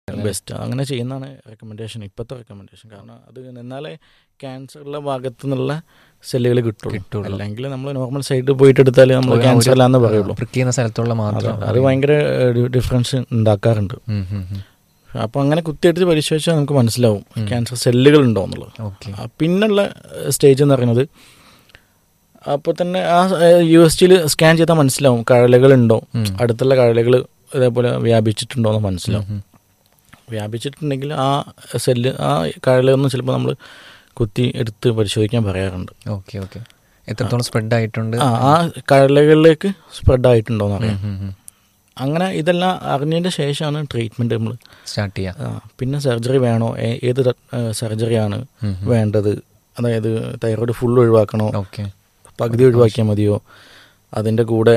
Best അങ്ങനെ ചെയ്യുന്നതാണ് recommendation ഇപ്പോഴത്തെ റെക്കമെൻഡേഷൻ കാരണം അത് എന്നാലേ ക്യാൻസറുള്ള ഭാഗത്തു നിന്നുള്ള സെല്ലുകൾ കിട്ടുള്ളൂ കിട്ടുള്ളൂ. അല്ലെങ്കിൽ നമ്മൾ നോർമൽ സൈഡിൽ പോയിട്ട് എടുത്താൽ നമ്മൾ ഒരു- ക്യാൻസർ അല്ലാന്ന് പറയുള്ളൂ prick ചെയ്യുന്ന സ്ഥലത്തുള്ള അത് മാത്രം അത് ഭയങ്കര ഡിഫറൻസ് ഉണ്ടാക്കാറുണ്ട് ഉം, ഉം, ഉം. അപ്പോൾ അങ്ങനെ കുത്തിയെടുത്ത് പരിശോധിച്ചാൽ നമുക്ക് മനസ്സിലാവും ക്യാൻസർ സെല്ലുകൾ ഉണ്ടോ എന്നുള്ളത് ഓക്കെ ആ, പിന്നുള്ള സ്റ്റേജ് എന്ന് പറയുന്നത് അപ്പോൾ തന്നെ ആ യു എസ് ജിയിൽ സ്കാൻ ചെയ്താൽ മനസ്സിലാവും കഴലുകളുണ്ടോ ഉം. അടുത്തുള്ള കഴലുകൾ ഇതേപോലെ വ്യാപിച്ചിട്ടുണ്ടോ എന്ന് മനസ്സിലാവും ഉം, വ്യാപിച്ചിട്ടുണ്ടെങ്കിൽ ആ സെല്ല് ആ കഴലൊന്നും ചിലപ്പോൾ നമ്മൾ കുത്തി എടുത്ത് പരിശോധിക്കാൻ പറയാറുണ്ട് ഓക്കെ ഓക്കെ എത്രത്തോളം സ്പ്രെഡ് ആയിട്ടുണ്ട് ആ ആ കഴലകളിലേക്ക് സ്പ്രെഡ് ആയിട്ടുണ്ടോ എന്ന് അറിയാം ഉം, ഉം. അങ്ങനെ ഇതെല്ലാം അറിഞ്ഞതിൻ്റെ ശേഷമാണ് ട്രീറ്റ്മെൻറ്റ് നമ്മൾ സ്റ്റാർട്ട് ചെയ്യാം പിന്നെ സർജറി വേണോ ഏ- ഏത് സർജറിയാണ് ഉം, ഉം. വേണ്ടത് അതായത് തൈറോയ്ഡ് ഫുൾ ഒഴിവാക്കണോ ഓക്കെ പകുതി ഒഴിവാക്കിയാൽ മതിയോ അതിൻ്റെ കൂടെ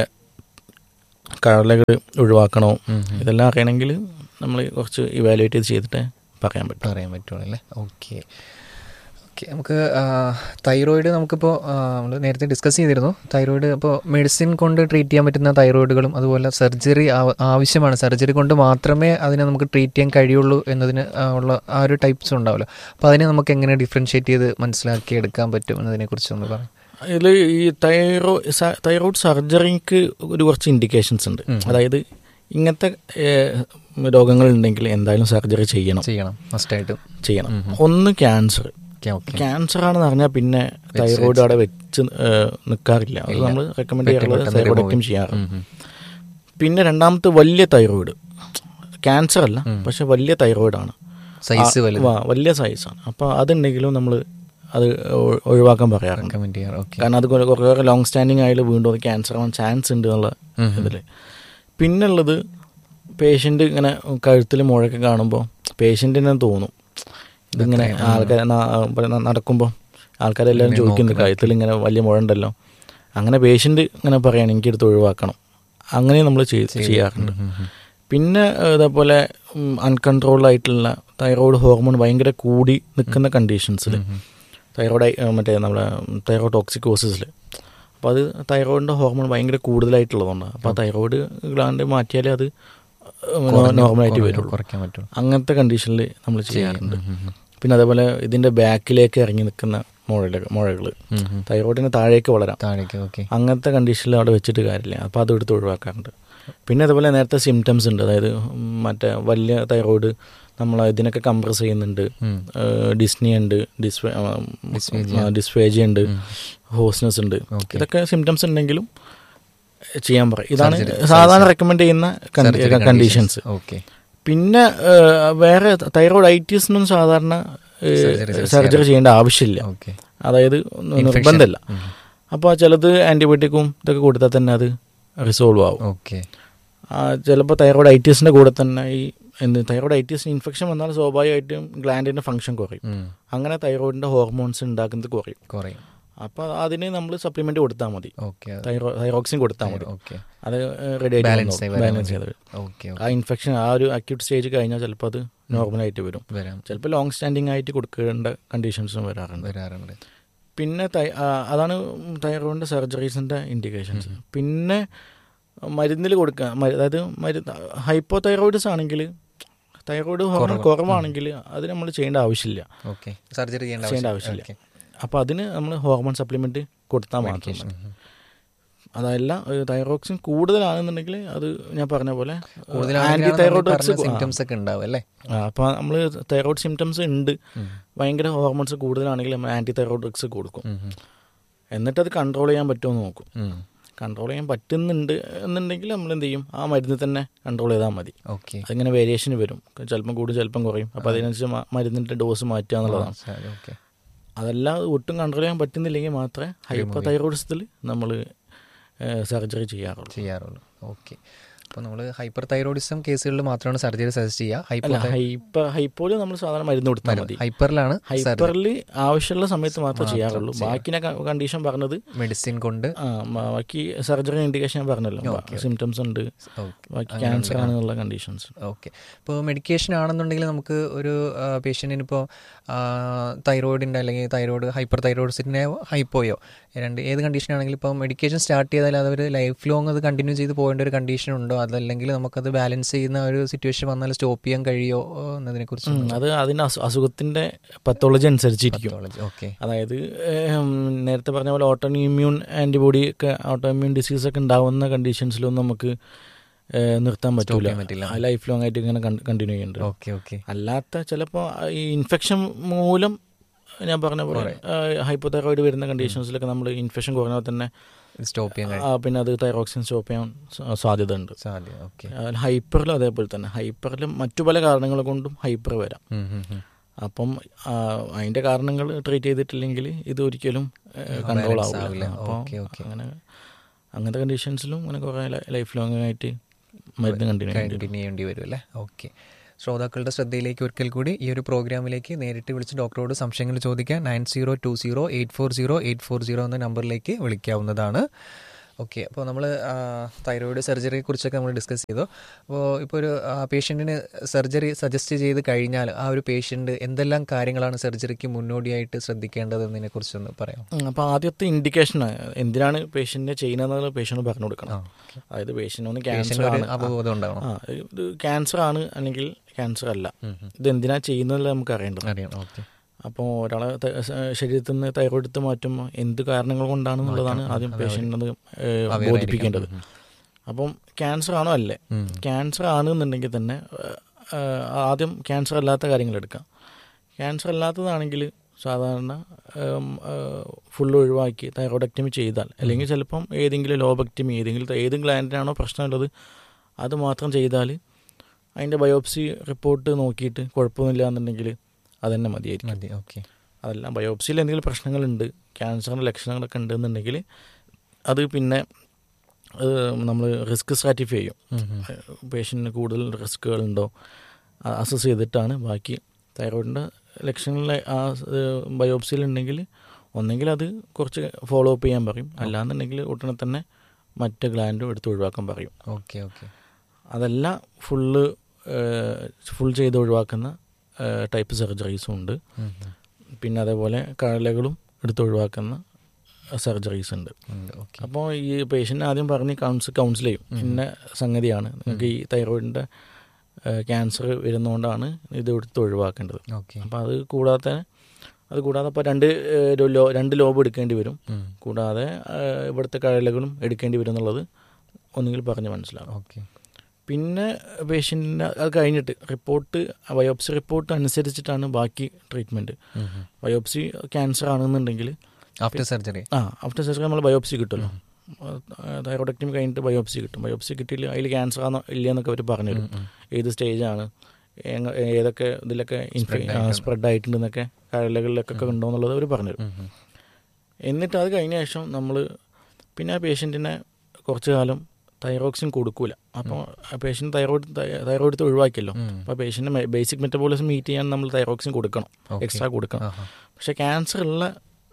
കടലകൾ ഒഴിവാക്കണോ ഉം, ഉം. ഇതെല്ലാം അറിയണമെങ്കിൽ നമ്മൾ കുറച്ച് ഇവാലുവേറ്റ് ചെയ്ത് ചെയ്തിട്ട് പറയാൻ പറ്റും പറയാൻ പറ്റുള്ളൂ അല്ലേ ഓക്കെ ഓക്കെ നമുക്ക് തൈറോയിഡ് നമുക്കിപ്പോൾ നമ്മൾ നേരത്തെ ഡിസ്കസ് ചെയ്തിരുന്നു തൈറോയിഡ് അപ്പോൾ മെഡിസിൻ കൊണ്ട് ട്രീറ്റ് ചെയ്യാൻ പറ്റുന്ന തൈറോയിഡുകളും അതുപോലെ സർജറി ആവശ്യമാണ് സർജറി കൊണ്ട് മാത്രമേ അതിനെ നമുക്ക് ട്രീറ്റ് ചെയ്യാൻ കഴിയുള്ളൂ എന്നതിന് ആ, ഉള്ള ആ ഒരു ടൈപ്സ് ഉണ്ടാവുമല്ലോ അപ്പോൾ അതിനെ നമുക്ക് എങ്ങനെ ഡിഫറൻഷ്യേറ്റ് ചെയ്ത് മനസ്സിലാക്കി എടുക്കാൻ പറ്റും എന്നതിനെക്കുറിച്ച് ഒന്ന് പറയാം ഇതിൽ ഈ തൈറോ തൈറോയ്ഡ് സർജറിക്ക് ഒരു കുറച്ച് ഇൻഡിക്കേഷൻസ് ഉണ്ട് ഉം. അതായത് ഇങ്ങനത്തെ രോഗങ്ങളുണ്ടെങ്കിൽ എന്തായാലും സർജറി ചെയ്യണം ചെയ്യണം മസ്റ്റായിട്ടും ചെയ്യണം ഉം ഉം. ഒന്ന് ക്യാൻസർ ഓക്കെ ഓക്കെ ക്യാൻസർ ആണെന്ന് പറഞ്ഞാൽ പിന്നെ തൈറോയ്ഡ് അവിടെ വെച്ച് നിൽക്കാറില്ല അത് ഇല്ല. നമ്മൾ റെക്കമെൻഡ് പെട്ടെന്ന് ചെയ്യാറുള്ളത് പെട്ടെന്ന് തൈറോയ്ഡക്റ്റും remove ചെയ്യാറ് ഉം, ഉം. പിന്നെ രണ്ടാമത്തെ വലിയ തൈറോയിഡ് ക്യാൻസർ അല്ല ഉം. പക്ഷെ വലിയ തൈറോയിഡാണ് സൈസ് ആ, വലുത് വാ, വലിയ സൈസാണ് അപ്പോൾ അതുണ്ടെങ്കിലും നമ്മൾ അത് ഒ- ഒഴിവാക്കാൻ പറയാറുണ്ട് റെക്കമെൻഡ് ചെയ്യാറ് ഓക്കെ കാരണം അത് കുറെ- കുറേ ലോങ് സ്റ്റാൻഡിങ് ആയാലും വീണ്ടും അത് ക്യാൻസർ ആവാൻ ചാൻസ് ഉണ്ട് എന്നുള്ള ഉം ഉം. ഇതിൽ പിന്നുള്ളത് പേഷ്യൻ്റ് ഇങ്ങനെ കഴുത്തിൽ മുഴയൊക്കെ കാണുമ്പോൾ പേഷ്യൻറ്റിനെ തോന്നും ഇതിങ്ങനെ അത്രയും, ആൾക്കാർ നടക്കുമ്പോൾ ആൾക്കാരെല്ലാവരും ഇങ്ങനെ ചോദിക്കുന്നു നോക്കി കഴുത്തിൽ ഇങ്ങനെ വലിയ മുഴ ഉണ്ടല്ലോ അങ്ങനെ പേഷ്യൻ്റ് ഇങ്ങനെ പറയാണ് എനിക്കെടുത്ത് ഒഴിവാക്കണം അങ്ങനെ നമ്മൾ ചെയ്യാറുണ്ട് ഉം, ഉം, ഉം. പിന്നെ ഏഹ്, ഇതേപോലെ അൺകൺട്രോൾഡ് ആയിട്ടുള്ള തൈറോയ്ഡ് ഹോർമോൺ ഭയങ്കര കൂടി നിൽക്കുന്ന കണ്ടീഷൻസിൽ ഉം, ഉം. തൈറോയ്ഡ് മറ്റേ നമ്മളെ തൈറോയ്ഡ് ടോക്സിക്കോസിസിൽ അപ്പോൾ അത് തൈറോയിഡിൻ്റെ ഹോർമോൺ ഭയങ്കര കൂടുതലായിട്ടുള്ളതുകൊണ്ട് അപ്പോൾ ആ തൈറോയ്ഡ് ഗ്ലാൻഡ് മാറ്റിയാലേ അത് കുറഞ്ഞ് നോർമലായിട്ട് കുറഞ്ഞ് വരുള്ളൂ കുറയ്ക്കാൻ പറ്റുള്ളൂ അങ്ങനത്തെ കണ്ടീഷനിൽ നമ്മൾ ചെയ്യാറുണ്ട് ഉം, ഉം, ഉം. പിന്നെ അതേപോലെ ഇതിൻ്റെ ബാക്കിലേക്ക് ഇറങ്ങി നിൽക്കുന്ന മുഴകൾ മുഴകൾ ഉം, ഉം. തൈറോയിഡിന് താഴേക്ക് വളരാം താഴേക്ക് ഓക്കെ അങ്ങനത്തെ കണ്ടീഷനിൽ അവിടെ വെച്ചിട്ട് കാര്യമില്ല അപ്പോൾ അത് എടുത്ത് ഒഴിവാക്കാറുണ്ട് പിന്നെ അതുപോലെ നേരത്തെ സിംറ്റംസ് ഉണ്ട് അതായത് ഉം, മറ്റേ വലിയ തൈറോയിഡ് നമ്മൾ ഇതിനൊക്കെ കംപ്രസ് ചെയ്യുന്നുണ്ട് ഉം. ഡിസ്നി ഉണ്ട് ഡിസ്ഫേ Dysphagia. ഡിസ്ഫേജി ഉണ്ട് ഉം. ഹോസ്നെസ് ഉണ്ട് Okay. ഇതൊക്കെ സിംറ്റംസ് ഉണ്ടെങ്കിലും ചെയ്യാൻ പറയും ഇതാണ് Surgery. സാധാരണ റെക്കമെൻഡ് ചെയ്യുന്ന കണ്ടീഷൻസ് ഓക്കെ പിന്നെ ഏഹ്, വേറെ തൈറോയ്ഡ് ഐറ്റീസിനൊന്നും സാധാരണ Surgery സർജറി ചെയ്യേണ്ട ആവശ്യമില്ല ഓക്കെ അതായത് നിർബന്ധമില്ല അപ്പോൾ ചിലത് ആൻറ്റിബയോട്ടിക്കും ഇതൊക്കെ കൊടുത്താൽ തന്നെ അത് റിസോൾവ് ആവും ഓക്കെ ചിലപ്പോൾ തൈറോയ്ഡ് ഐറ്റീസിൻ്റെ കൂടെ തന്നെ ഈ എന്ത് തൈറോയ്ഡ് ഐറ്റീസിന് ഇൻഫെക്ഷൻ വന്നാൽ സ്വാഭാവികമായിട്ടും ഗ്ലാൻഡിൻ്റെ ഫംഗ്ഷൻ കുറയും അങ്ങനെ തൈറോയിഡിൻ്റെ ഹോർമോൺസ് ഉണ്ടാക്കുന്നത് കുറയും കുറയും അപ്പോൾ അതിന് നമ്മൾ സപ്ലിമെൻ്റ് കൊടുത്താൽ മതി ഓക്കെ തൈറോ തൈറോക്സിൻ കൊടുത്താൽ മതി ഓക്കെ അത് റെഡി Balance ആയി വരാൻ ബാലൻസ് ചെയ്ത് വരും. ഓക്കെ ആ ഇൻഫെക്ഷൻ ആ ഒരു അക്യൂട്ട് സ്റ്റേജ് കഴിഞ്ഞാൽ ചിലപ്പോൾ അത് നോർമലായിട്ട് വരും വരാം ചിലപ്പോൾ ലോങ് സ്റ്റാൻഡിങ് ആയിട്ട് കൊടുക്കേണ്ട കണ്ടീഷൻസും വരാറുണ്ട് വരാറുണ്ട് പിന്നെ തൈ- ആ, അതാണ് തൈറോയിഡിൻ്റെ സർജറീസിൻ്റെ ഇൻഡിക്കേഷൻസ് പിന്നെ മരുന്നിൽ കൊടുക്കുക മരു- അതായത് മരുന്ന് ഹൈപ്പോ തൈറോയിഡ്സ് ആണെങ്കിൽ തൈറോയിഡ് ഹോർമോൺ കുറവാണെങ്കിൽ അത് നമ്മൾ ചെയ്യേണ്ട ആവശ്യമില്ല ഓക്കെ സർജറി ചെയ്യേണ്ട ചെയ്യേണ്ട ആവശ്യം- ആവശ്യമില്ല അപ്പോൾ അതിന് നമ്മൾ ഹോർമോൺ സപ്ലിമെൻറ്റ് കൊടുത്താൽ മാത്രം Medication. മതി ഉം. അതല്ല തൈറോക്സിൻ കൂടുതലാണെന്നുണ്ടെങ്കിൽ അത് ഞാൻ പറഞ്ഞ പോലെ കൂടുതലാണെങ്കിലാണ് ആന്റി നമ്മൾ ഈ തൈറോയ്ഡ് പറഞ്ഞ ഡ്രഗ്സ് symptoms ഒക്കെ ഉണ്ടാവും അല്ലേ അപ്പോൾ നമ്മൾ തൈറോയ്ഡ് സിംറ്റംസ് ഉണ്ട് ഉം. ഭയങ്കര ഹോർമോൺസ് കൂടുതലാണെങ്കിൽ നമ്മൾ ആന്റി തൈറോയ്ഡ് ഡ്രഗ്സ് കൊടുക്കും ഉം, ഉം. എന്നിട്ട് അത് കൺട്രോൾ ചെയ്യാൻ പറ്റുമോ എന്ന് നോക്കും ഉം. കൺട്രോൾ ചെയ്യാൻ പറ്റുന്നുണ്ട് എന്നുണ്ടെങ്കിൽ നമ്മൾ എന്ത് ചെയ്യും ആ മരുന്ന് തന്നെ കൺട്രോൾ ചെയ്താൽ മതി ഓക്കെ അതിങ്ങനെ വേരിയേഷൻ വരും ചിലപ്പം കൂടും ചിലപ്പം കുറയും അപ്പോൾ അതിനനുസരിച്ച് മ- മരുന്നിൻ്റെ ഡോസ് മാറ്റുക എന്നുള്ളതാണ് ശരി, ഓക്കെ അതല്ല ഒട്ടും കൺട്രോൾ ചെയ്യാൻ പറ്റുന്നില്ലെങ്കിൽ മാത്രമേ ഹൈപ്പർ തൈറോയിഡ്സത്തിൽ നമ്മൾ സർജറി ചെയ്യാറുള്ളൂ ചെയ്യാറുള്ളൂ ഓക്കെ അപ്പോൾ നമ്മൾ ഹൈപ്പർ തൈറോയിഡിസം കേസുകളിൽ മാത്രമാണ് സർജറി സജസ്റ്റ് ചെയ്യുക അല്ല ഹൈപ്പർ ഹൈപ്പർ ഹൈപ്പോയിൽ നമ്മൾ സാധാരണ മരുന്ന് കൊടുത്താൽ മതി ഹൈപ്പറിലാണ് ഹൈപ്പറിൽ ആവശ്യമുള്ള സമയത്ത് മാത്രമേ ചെയ്യാറുള്ളൂ ബാക്കിനെ കണ്ടീഷൻ പറഞ്ഞത് മെഡിസിൻ കൊണ്ട് ആ മ- ബാക്കി സർജറി ഇൻഡിക്കേഷൻ ഞാൻ പറഞ്ഞല്ലോ സിംറ്റംസ് ഉണ്ട് ഓക്കെ ബാക്കി ക്യാൻസർ ആണെന്നുള്ള കണ്ടീഷൻസ് ഓക്കെ ഇപ്പോൾ മെഡിക്കേഷൻ ആണെന്നുണ്ടെങ്കിൽ നമുക്ക് ഒരു പേഷ്യൻറ്റിന് ഇപ്പോൾ തൈറോയിഡിൻ്റെ അല്ലെങ്കിൽ തൈറോയിഡ് ഹൈപ്പർ തൈറോയിഡ്സിൻ്റെയോ ഹൈപ്പോയോ രണ്ട് ഏത് കണ്ടീഷൻ ആണെങ്കിലും ഇപ്പോൾ മെഡിക്കേഷൻ സ്റ്റാർട്ട് ചെയ്താൽ അവർ ലൈഫ് ലോങ് അത് കണ്ടിന്യൂ ചെയ്ത് പോകേണ്ട ഒരു കണ്ടീഷൻ ഉണ്ടോ അതല്ലെങ്കിൽ നമുക്കത് ബാലൻസ് ചെയ്യുന്ന ഒരു സിറ്റുവേഷൻ വന്നാൽ സ്റ്റോപ്പ് ചെയ്യാൻ കഴിയോ എന്നതിനെ കുറിച്ച് ഉം, അത് അതിന് അസു- അസുഖത്തിന്റെ പത്തോളജി അനുസരിച്ചിരിക്കും ഓക്കെ അതായത് ഏം, നേരത്തെ പറഞ്ഞ പോലെ ഓട്ടോ ഇമ്മ്യൂൺ ആന്റിബോഡി ഒക്കെ ഓട്ടോ ഇമ്മ്യൂൺ ഡിസീസ് ഒക്കെ ഉണ്ടാവുന്ന കണ്ടീഷൻസിലൊന്നും നമുക്ക് ഏ, നിർത്താൻ പറ്റൂല ചെയ്യാൻ പറ്റില്ല. ലൈഫ് ലോങ് ആയിട്ട് ഇങ്ങനെ കണ്ടിന്യൂ ചെയ്യുന്നുണ്ട് ഓക്കെ ഓക്കെ അല്ലാത്ത ചിലപ്പോൾ ഈ ഇൻഫെക്ഷൻ മൂലം ഞാൻ പറഞ്ഞ പോലെ ഹൈപ്പോതൈറോയിഡ് വരുന്ന കണ്ടീഷൻസിലൊക്കെ നമ്മൾ ഇൻഫെക്ഷൻ കുറഞ്ഞാൽ തന്നെ സ്റ്റോപ്പ് ചെയ്യാൻ ആ, പിന്നെ അത് തൈറോക്സിൻ സ്റ്റോപ്പ് ചെയ്യാൻ സ- സാധ്യത ഉണ്ട് സാധ്യത ഓക്കെ ഹൈപ്പറിലും അതേപോലെ തന്നെ ഹൈപ്പറിലും മറ്റു പല കാരണങ്ങൾ കൊണ്ടും ഹൈപ്പർ വരാം അപ്പം ആ, അതിന്റെ കാരണങ്ങൾ ട്രീറ്റ് ചെയ്തിട്ടില്ലെങ്കിൽ ഇത് ഒരിക്കലും കൺട്രോൾ balance ആവില്ല. ആവില്ല അപ്പോൾ ഓക്കെ, ഓക്കെ. അങ്ങനെ അങ്ങനത്തെ കണ്ടീഷൻസിലും അങ്ങനെ കുറേ ലൈഫ് ലോങ് ആയിട്ട് മരുന്ന് കണ്ടിന്യൂ ചെയ്യേണ്ടി വരും. കണ്ടിന്യൂ ചെയ്യേണ്ടി വരും അല്ലേ ഓക്കെ ശ്രോതാക്കളുടെ ശ്രദ്ധയിലേക്ക് ഒരിക്കൽ കൂടി ഈ ഒരു പ്രോഗ്രാമിലേക്ക് നേരിട്ട് വിളിച്ച് ഡോക്ടറോട് സംശയങ്ങൾ ചോദിക്കാൻ nine zero two zero eight four zero eight four zero എന്ന നമ്പറിലേക്ക് വിളിക്കാവുന്നതാണ് ഓക്കെ അപ്പോൾ നമ്മൾ തൈറോയിഡ് സർജറിയെ കുറിച്ചൊക്കെ നമ്മൾ ഡിസ്കസ് ചെയ്തു അപ്പോൾ ഇപ്പോൾ ഒരു പേഷ്യൻറ്റിന് സർജറി സജസ്റ്റ് ചെയ്ത് കഴിഞ്ഞാൽ ആ ഒരു പേഷ്യൻ്റ് എന്തെല്ലാം കാര്യങ്ങളാണ് സർജറിക്ക് മുന്നോടിയായിട്ട് ശ്രദ്ധിക്കേണ്ടതെന്നതിനെ കുറിച്ചൊന്ന് പറയാം ഉം, അപ്പോൾ ആദ്യത്തെ ഇൻഡിക്കേഷൻ എന്തിനാണ് പേഷ്യന്റിനെ ചെയ്യുന്നതെന്ന് പേഷ്യന്റ് പറഞ്ഞു കൊടുക്കണം അതായത് പേഷ്യന്റ് ഒന്ന് ക്യാൻസർ പേഷ്യൻ്റ് ഒരു ആണ് അവബോധം ഉണ്ടാവണം ആ ഇത് ക്യാൻസർ ആണ് അല്ലെങ്കിൽ ക്യാൻസർ അല്ല ഇത് എന്തിനാ ചെയ്യുന്നത് നമുക്ക് അറിയേണ്ടത് അറിയാം ഓക്കെ അപ്പോൾ ഒരാളെ ത- സ- ശരീരത്തിൽ നിന്ന് തൈറോയിഡ് എടുത്ത് മാറ്റുമ്പോൾ എന്ത് കാരണങ്ങൾ കൊണ്ടാണെന്നുള്ളതാണ് ആദ്യം പേഷ്യൻ്റ് ബോധിപ്പിക്കേണ്ടത് അപ്പം ക്യാൻസർ ആണോ അല്ലേ ക്യാൻസർ ആണെന്നുണ്ടെങ്കിൽ തന്നെ ഏഹ്, ഏഹ്, ആദ്യം ക്യാൻസർ അല്ലാത്ത കാര്യങ്ങൾ എടുക്കാം ക്യാൻസർ അല്ലാത്തതാണെങ്കിൽ സാധാരണ ഫുള്ള് ഒഴിവാക്കി തൈറോയിഡക്ടമി ചെയ്താൽ അല്ലെങ്കിൽ ചിലപ്പം ഏതെങ്കിലും ലോബക്ടമി ഏതെങ്കിലും ഏത് ഗ്ലാൻഡിനാണോ പ്രശ്നമുള്ളത് അത് മാത്രം ചെയ്താൽ അതിൻ്റെ ബയോപ്സി റിപ്പോർട്ട് നോക്കിയിട്ട് കുഴപ്പമൊന്നുമില്ല എന്നുണ്ടെങ്കിൽ അതന്നെ മതിയായിരിക്കും മതി ഓക്കെ അതല്ല ബയോപ്സിയിൽ എന്തെങ്കിലും പ്രശ്നങ്ങളുണ്ട് ക്യാൻസറിൻ്റെ ലക്ഷണങ്ങളൊക്കെ ഉണ്ടെന്നുണ്ടെങ്കിൽ അത് പിന്നെ നമ്മൾ റിസ്ക് സ്ട്രാറ്റിഫൈ ചെയ്യും പേഷ്യൻറ്റിന് കൂടുതൽ റിസ്കുകളുണ്ടോ അസസ് ചെയ്തിട്ടാണ് ബാക്കി തൈറോയിഡിൻ്റെ ലക്ഷണങ്ങൾ ആ ബയോപ്സിയിലുണ്ടെങ്കിൽ ഒന്നെങ്കിൽ അത് കുറച്ച് ഫോളോ അപ്പ് ചെയ്യാൻ പറയും അല്ലാന്നുണ്ടെങ്കിൽ ഉടനെ തന്നെ മറ്റ് ഗ്ലാൻഡും എടുത്ത് ഒഴിവാക്കാൻ പറയും ഓക്കെ ഓക്കെ അതല്ല ഫുള്ള് ഫുൾ ചെയ്ത് ഒഴിവാക്കുന്ന ടൈപ്പ് സർജറീസും ഉണ്ട് പിന്നെ അതേപോലെ കഴലകളും എടുത്ത് ഒഴിവാക്കുന്ന സർജറീസ് ഉണ്ട് ഓക്കെ അപ്പോൾ ഈ പേഷ്യൻ്റ് ആദ്യം പറഞ്ഞ് കൗൺസ് കൗൺസിൽ ചെയ്യും ഇന്ന സംഗതിയാണ് നിങ്ങൾക്ക് ഈ തൈറോയിഡിൻ്റെ ക്യാൻസർ വരുന്നതുകൊണ്ടാണ് ഇത് എടുത്ത് ഒഴിവാക്കേണ്ടത് ഓക്കെ അപ്പോൾ അത് കൂടാതെ അത് കൂടാതെ ഇപ്പോൾ രണ്ട് ഏഹ്, ഒരു ലോ രണ്ട് ലോബ് എടുക്കേണ്ടി വരും കൂടാതെ ഏഹ്, ഇവിടുത്തെ കഴലകളും എടുക്കേണ്ടി വരും എന്നുള്ളത് ഒന്നുകിൽ പറഞ്ഞ് മനസ്സിലാവും ഓക്കെ പിന്നെ പേഷ്യൻറ്റിൻ്റെ അത് കഴിഞ്ഞിട്ട് റിപ്പോർട്ട് ബയോപ്സി റിപ്പോർട്ട് അനുസരിച്ചിട്ടാണ് ബാക്കി ട്രീറ്റ്മെൻറ്റ് ബയോപ്സി ക്യാൻസർ ആണെന്നുണ്ടെങ്കിൽ ആഫ്റ്റർ സർജറി ആ ആഫ്റ്റർ സർജറി നമ്മൾ ബയോപ്സി കിട്ടുമല്ലോ തൈറോയിഡക്ടമി കഴിഞ്ഞിട്ട് ബയോപ്സി കിട്ടും ബയോപ്സി കിട്ടിയില്ല അതിൽ ക്യാൻസർ ആണോ ഇല്ല എന്നൊക്കെ അവർ പറഞ്ഞുതരും ഏത് സ്റ്റേജാണ് എങ്ങ- ഏതൊക്കെ ഇതിലൊക്കെ സ്പ്രെഡ് ആയിട്ടുണ്ടെന്നൊക്കെ കഴലകളിലൊക്കെ ഉണ്ടോ എന്നുള്ളത് അവർ പറഞ്ഞുതരും എന്നിട്ട് അത് കഴിഞ്ഞ ശേഷം നമ്മൾ പിന്നെ ആ പേഷ്യൻറ്റിനെ കുറച്ച് കാലം തൈറോക്സിൻ കൊടുക്കൂല അപ്പോൾ ആ പേഷ്യൻ്റ് തൈറോയിഡ് തൈറോയിഡ് ഒഴിവാക്കിയല്ലോ അപ്പോൾ പേഷ്യൻ്റെ ബേസിക് മെറ്റബോളിസം മീറ്റ് ചെയ്യാൻ നമ്മൾ തൈറോക്സിൻ കൊടുക്കണം Okay. എക്സ്ട്രാ കൊടുക്കണം പക്ഷേ ക്യാൻസർ ഉള്ള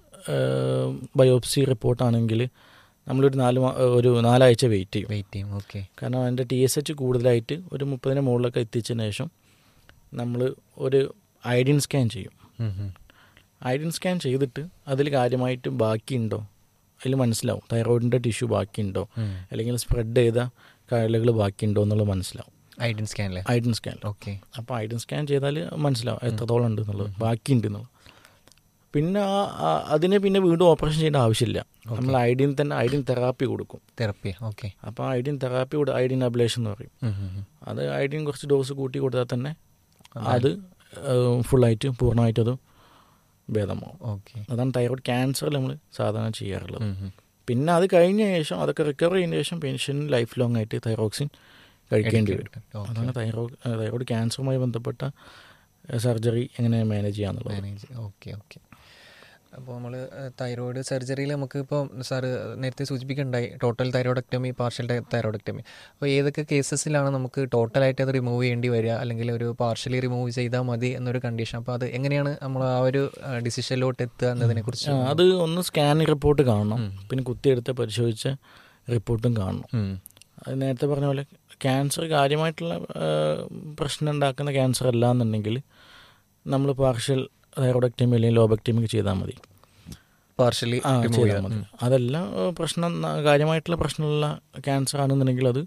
ബയോപ്സി റിപ്പോർട്ടാണെങ്കിൽ നമ്മളൊരു നാല് മാ- ഒരു നാലാഴ്ച വെയിറ്റ് ചെയ്യും വെയിറ്റ് ചെയ്യും ഓക്കെ കാരണം അതിൻ്റെ ടി എസ് എച്ച് കൂടുതലായിട്ട് ഒരു മുപ്പതിന് മുകളിലൊക്കെ എത്തിച്ചതിന് ശേഷം നമ്മൾ ഒരു ഐഡിൻ സ്കാൻ ചെയ്യും ഐഡിൻ സ്കാൻ ചെയ്തിട്ട് അതിൽ കാര്യമായിട്ട് ബാക്കിയുണ്ടോ അതിൽ മനസ്സിലാവും തൈറോയിഡിൻ്റെ ടിഷ്യൂ ബാക്കിയുണ്ടോ അല്ലെങ്കിൽ സ്പ്രെഡ് ചെയ്ത കഴലുകൾ ബാക്കിയുണ്ടോ എന്നുള്ളത് മനസ്സിലാവും ഐഡൻ സ്കാനിലെ ഐഡിൻ സ്കാൻ ഓക്കെ അപ്പോൾ ഐഡിൻ സ്കാൻ ചെയ്താൽ മനസ്സിലാവും എത്രത്തോളം ഉണ്ട് എന്നുള്ളത് ബാക്കിയുണ്ട് എന്നുള്ളത് പിന്നെ ആ ആ- അതിനെ പിന്നെ വീണ്ടും ഓപ്പറേഷൻ ചെയ്യേണ്ട ആവശ്യമില്ല നമ്മൾ ഐഡിൻ തന്നെ ഐഡിൻ തെറാപ്പി കൊടുക്കും തെറപ്പി ഓക്കെ അപ്പോൾ ഐഡിൻ തെറാപ്പി കൂടെ ഐഡിൻ അബ്ലേഷൻ എന്ന് പറയും അത് ഐഡിൻ കുറച്ച് ഡോസ് കൂട്ടി കൊടുത്താൽ തന്നെ അത് ഫുള്ളായിട്ട് പൂർണ്ണമായിട്ട് അത് ഭേദമാവും ഓക്കെ അതാണ് തൈറോയ്ഡ് ക്യാൻസറിൽ നമ്മൾ സാധാരണ ചെയ്യാറുള്ളത് പിന്നെ അത് കഴിഞ്ഞ ശേഷം അതൊക്കെ റിക്കവർ ചെയ്തതിന് ശേഷം പേഷ്യൻ ലൈഫ് ലോങ് ആയിട്ട് തൈറോക്സിൻ കഴിക്കേണ്ടി വരും അതാണ് തൈറോയ്ഡ് തൈറോയ്ഡ് ക്യാൻസറുമായി ബന്ധപ്പെട്ട സർജറി എങ്ങനെ മാനേജ് ചെയ്യാന്നുള്ളത് മാനേജ് ഓക്കെ ഓക്കെ അപ്പോൾ നമ്മൾ തൈറോയിഡ് സർജറിയിൽ നമുക്ക് ഇപ്പോൾ സാറ് നേരത്തെ സൂചിപ്പിക്കുകയുണ്ടായി ടോട്ടൽ തൈറോയിഡക്ടമി പാർഷ്യൽ തൈറോയിഡക്ടമി അപ്പോൾ ഏതൊക്കെ കേസസിലാണ് നമുക്ക് ടോട്ടലായിട്ട് അത് റിമൂവ് ചെയ്യേണ്ടി വരിക അല്ലെങ്കിൽ ഒരു പാർഷ്യലി റിമൂവ് ചെയ്താൽ മതി എന്നൊരു കണ്ടീഷൻ അപ്പോൾ അത് എങ്ങനെയാണ് നമ്മൾ ആ ഒരു ഡിസിഷനിലോട്ട് എത്തുക എന്നതിനെ കുറിച്ച് ആ, അത് ഒന്ന് സ്കാനിങ് റിപ്പോർട്ട് കാണണം പിന്നെ കുത്തിയെടുത്ത് പരിശോധിച്ച റിപ്പോർട്ടും കാണണം അത് നേരത്തെ പറഞ്ഞ പോലെ ക്യാൻസർ കാര്യമായിട്ടുള്ള ആ, പ്രശ്നം ഉണ്ടാക്കുന്ന ക്യാൻസർ അല്ല എന്നുണ്ടെങ്കിൽ നമ്മൾ പാർഷ്യൽ തൈറോയിഡക്ടമി അല്ലെങ്കിൽ ലോബക്ടമി ചെയ്താൽ മതി പാർഷ്യലി ആ ചെയ്താൽ മതി അതല്ല ആ, പ്രശ്നം ന- കാര്യമായിട്ടുള്ള പ്രശ്നമുള്ള ക്യാൻസർ ആണെന്നുണ്ടെങ്കിൽ അത്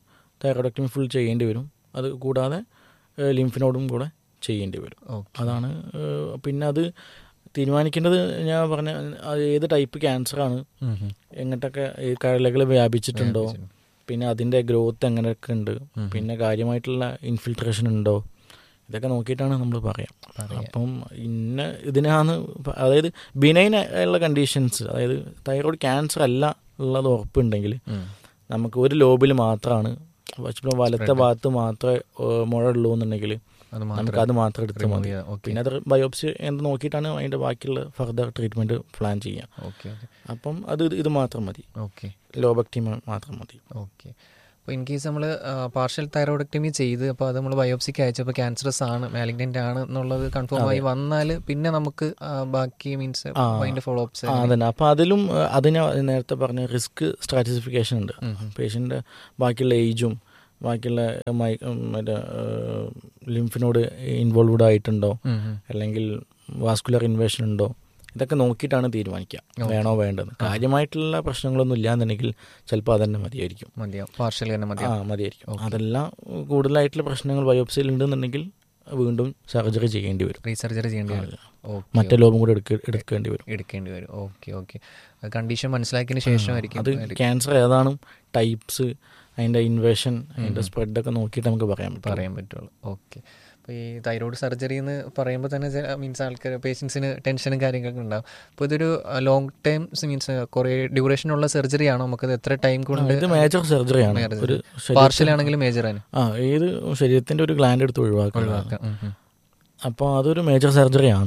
തൈറോയിഡക്ടമി ഫുൾ ചെയ്യേണ്ടി വരും അത് കൂടാതെ ലിംഫിനോടും കൂടെ ചെയ്യേണ്ടി വരും ഓക്കെ അതാണ് ഏഹ്, പിന്നെ അത് തീരുമാനിക്കേണ്ടത് ഞാൻ പറഞ്ഞ അത് ഏത് ടൈപ്പ് ക്യാൻസറാണ് എങ്ങോട്ടൊക്കെ ഈ കരളുകൾ വ്യാപിച്ചിട്ടുണ്ടോ പിന്നെ അതിൻ്റെ ഗ്രോത്ത് എങ്ങനെയൊക്കെ ഉണ്ട് പിന്നെ കാര്യമായിട്ടുള്ള ഇൻഫിൽട്രേഷൻ ഉണ്ടോ ഇതൊക്കെ നോക്കിയിട്ടാണ് നമ്മൾ പറയാം പറയാം. അപ്പം ഇന്ന ഇതിനാണ് പ- അതായത് ബിനൈൻ ഉള്ള കണ്ടീഷൻസ് അതായത് തൈറോയ്ഡ് ക്യാൻസർ അല്ല ഉള്ളത് ഉറപ്പുണ്ടെങ്കിൽ നമുക്ക് ഒരു ലോബിൽ മാത്രമാണ് പക്ഷേ വലത്തെ ഭാഗത്ത് മാത്രമേ ഏഹ്, മുഴ ഉള്ളൂ എന്നുണ്ടെങ്കിൽ അത് നമുക്ക് മാത്രം അത് മാത്രം എടുത്താൽ remove മതി ചെയ്യാം. ഓക്കെ പിന്നെ അത് ബയോപ്സി എന്ത് നോക്കിയിട്ടാണ് അതിൻ്റെ ബാക്കിയുള്ള ഫർദർ ട്രീറ്റ്മെൻറ്റ് പ്ലാൻ ചെയ്യുക ഓക്കെ ഓക്കെ അപ്പം അത് ഇത് ഇത് മാത്രം മതി ഓക്കെ ലോബക്ടീം മാത്രം മതി ഓക്കെ അപ്പോൾ ഇൻ കേസ് നമ്മൾ പാർഷ്യൽ തൈറോയിഡക്ടമി ചെയ്ത് അപ്പോൾ അത് നമ്മൾ ബയോപ്സിക്ക് അയച്ചപ്പോൾ ക്യാൻസറസ് ആണ് മാലിഗ്നൻ്റ് ആണ് എന്നുള്ളത് കൺഫേം ആയി വന്നാൽ പിന്നെ നമുക്ക് ആ, ബാക്കി മീൻസ് ആ. അതിൻ്റെ ഫോളോ അപ്സ് ആ അതന്നെ അപ്പോൾ അതിലും ഏഹ്, അതിന് നേരത്തെ പറഞ്ഞ റിസ്ക് സ്ട്രാറ്റിഫിക്കേഷൻ ഉണ്ട് പേഷ്യൻ്റെ ബാക്കിയുള്ള ഏജും ബാക്കിയുള്ള മൈ മറ്റേ ലിംഫിനോട് ഇൻവോൾവ്ഡ് ആയിട്ടുണ്ടോ അല്ലെങ്കിൽ വാസ്കുലർ ഇൻവേഷൻ ഉണ്ടോ ഇതൊക്കെ നോക്കിയിട്ടാണ് തീരുമാനിക്കുക വേണോ വേണ്ടത് കാര്യമായിട്ടുള്ള പ്രശ്നങ്ങളൊന്നും ഇല്ലാന്നുണ്ടെങ്കിൽ ചിലപ്പോൾ അതന്നെ മതിയായിരിക്കും മതിയാവും പാർഷ്യൽ തന്നെ ആ മതിയാവും മതിയായിരിക്കും അതെല്ലാം കൂടുതലായിട്ടുള്ള പ്രശ്നങ്ങൾ ബയോപ്സിയിൽ ഉണ്ടെന്നുണ്ടെങ്കിൽ വീണ്ടും സർജറി ചെയ്യേണ്ടി വരും റീസർജറി ചെയ്യേണ്ടി വരും ഓക്കെ മറ്റേ ലോബും കൂടെ എടുക്ക എടുക്കേണ്ടി വരും എടുക്കേണ്ടി വരും ഓക്കെ ഓക്കെ കണ്ടീഷൻ മനസ്സിലാക്കിയതിന് ശേഷമായിരിക്കും അത് ക്യാൻസർ ഏതാണ് ടൈപ്സ് അതിൻ്റെ ഇൻവേഷൻ അതിൻ്റെ സ്പ്രെഡൊക്കെ നോക്കിയിട്ട് നമുക്ക് പറയാൻ പറ്റും പറയാൻ പറ്റുള്ളൂ ഓക്കെ അപ്പോൾ ഈ തൈറോയ്ഡ് സർജറി എന്ന് പറയുമ്പോൾ തന്നെ മീൻസ് ആൾക്കാർ പേഷ്യൻസിന് ടെൻഷനും കാര്യങ്ങളൊക്കെ ഉണ്ടാവും അപ്പോൾ ഇതൊരു ലോങ് ടൈം മീൻസ് കുറേ ഡ്യൂറേഷനുള്ള സർജറി ആണോ നമുക്കത് എത്ര ടൈം കൊണ്ട് ഇത് മേജർ സർജറിയാണ് ഒരു ശരീര- പാർഷ്യൽ ആണെങ്കിലും മേജർ ആണ് ആ ഏത് ശരീരത്തിൻ്റെ ഒരു ഗ്ലാൻഡ് എടുത്ത് ഒഴിവാക്കുക അപ്പോൾ അതൊരു മേജർ സർജറിയാണ്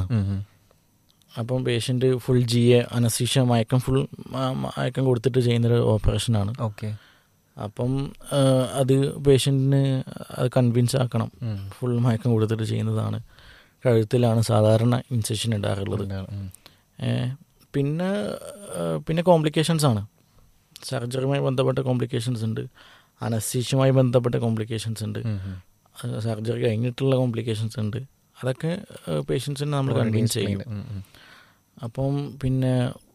അപ്പം patient full G A anaesthesia മയക്കം ഫുൾ മയക്കം കൊടുത്തിട്ട് ചെയ്യുന്നൊരു ഓപ്പറേഷനാണ് ഓക്കെ അപ്പം ആ, അത് പേഷ്യൻറ്റിന് അത് കൺവിൻസ് ആക്കണം ഫുൾ മയക്കം കൊടുത്തിട്ട് ചെയ്യുന്നതാണ് കഴുത്തിലാണ് സാധാരണ ഇൻസെഷൻ ഉണ്ടാറുള്ളത് ഏ, പിന്നെ ആ, പിന്നെ കോംപ്ലിക്കേഷൻസ് ആണ് സർജറിയുമായി ബന്ധപ്പെട്ട കോംപ്ലിക്കേഷൻസ് ഉണ്ട് അനസ്തീഷ്യയുമായി ബന്ധപ്പെട്ട കോംപ്ലിക്കേഷൻസ് ഉണ്ട് സർജറി കഴിഞ്ഞിട്ടുള്ള കോംപ്ലിക്കേഷൻസ് ഉണ്ട് അതൊക്കെ പേഷ്യൻസിനെ നമ്മൾ കൺവിൻസ് ചെയ്യും അപ്പം പിന്നെ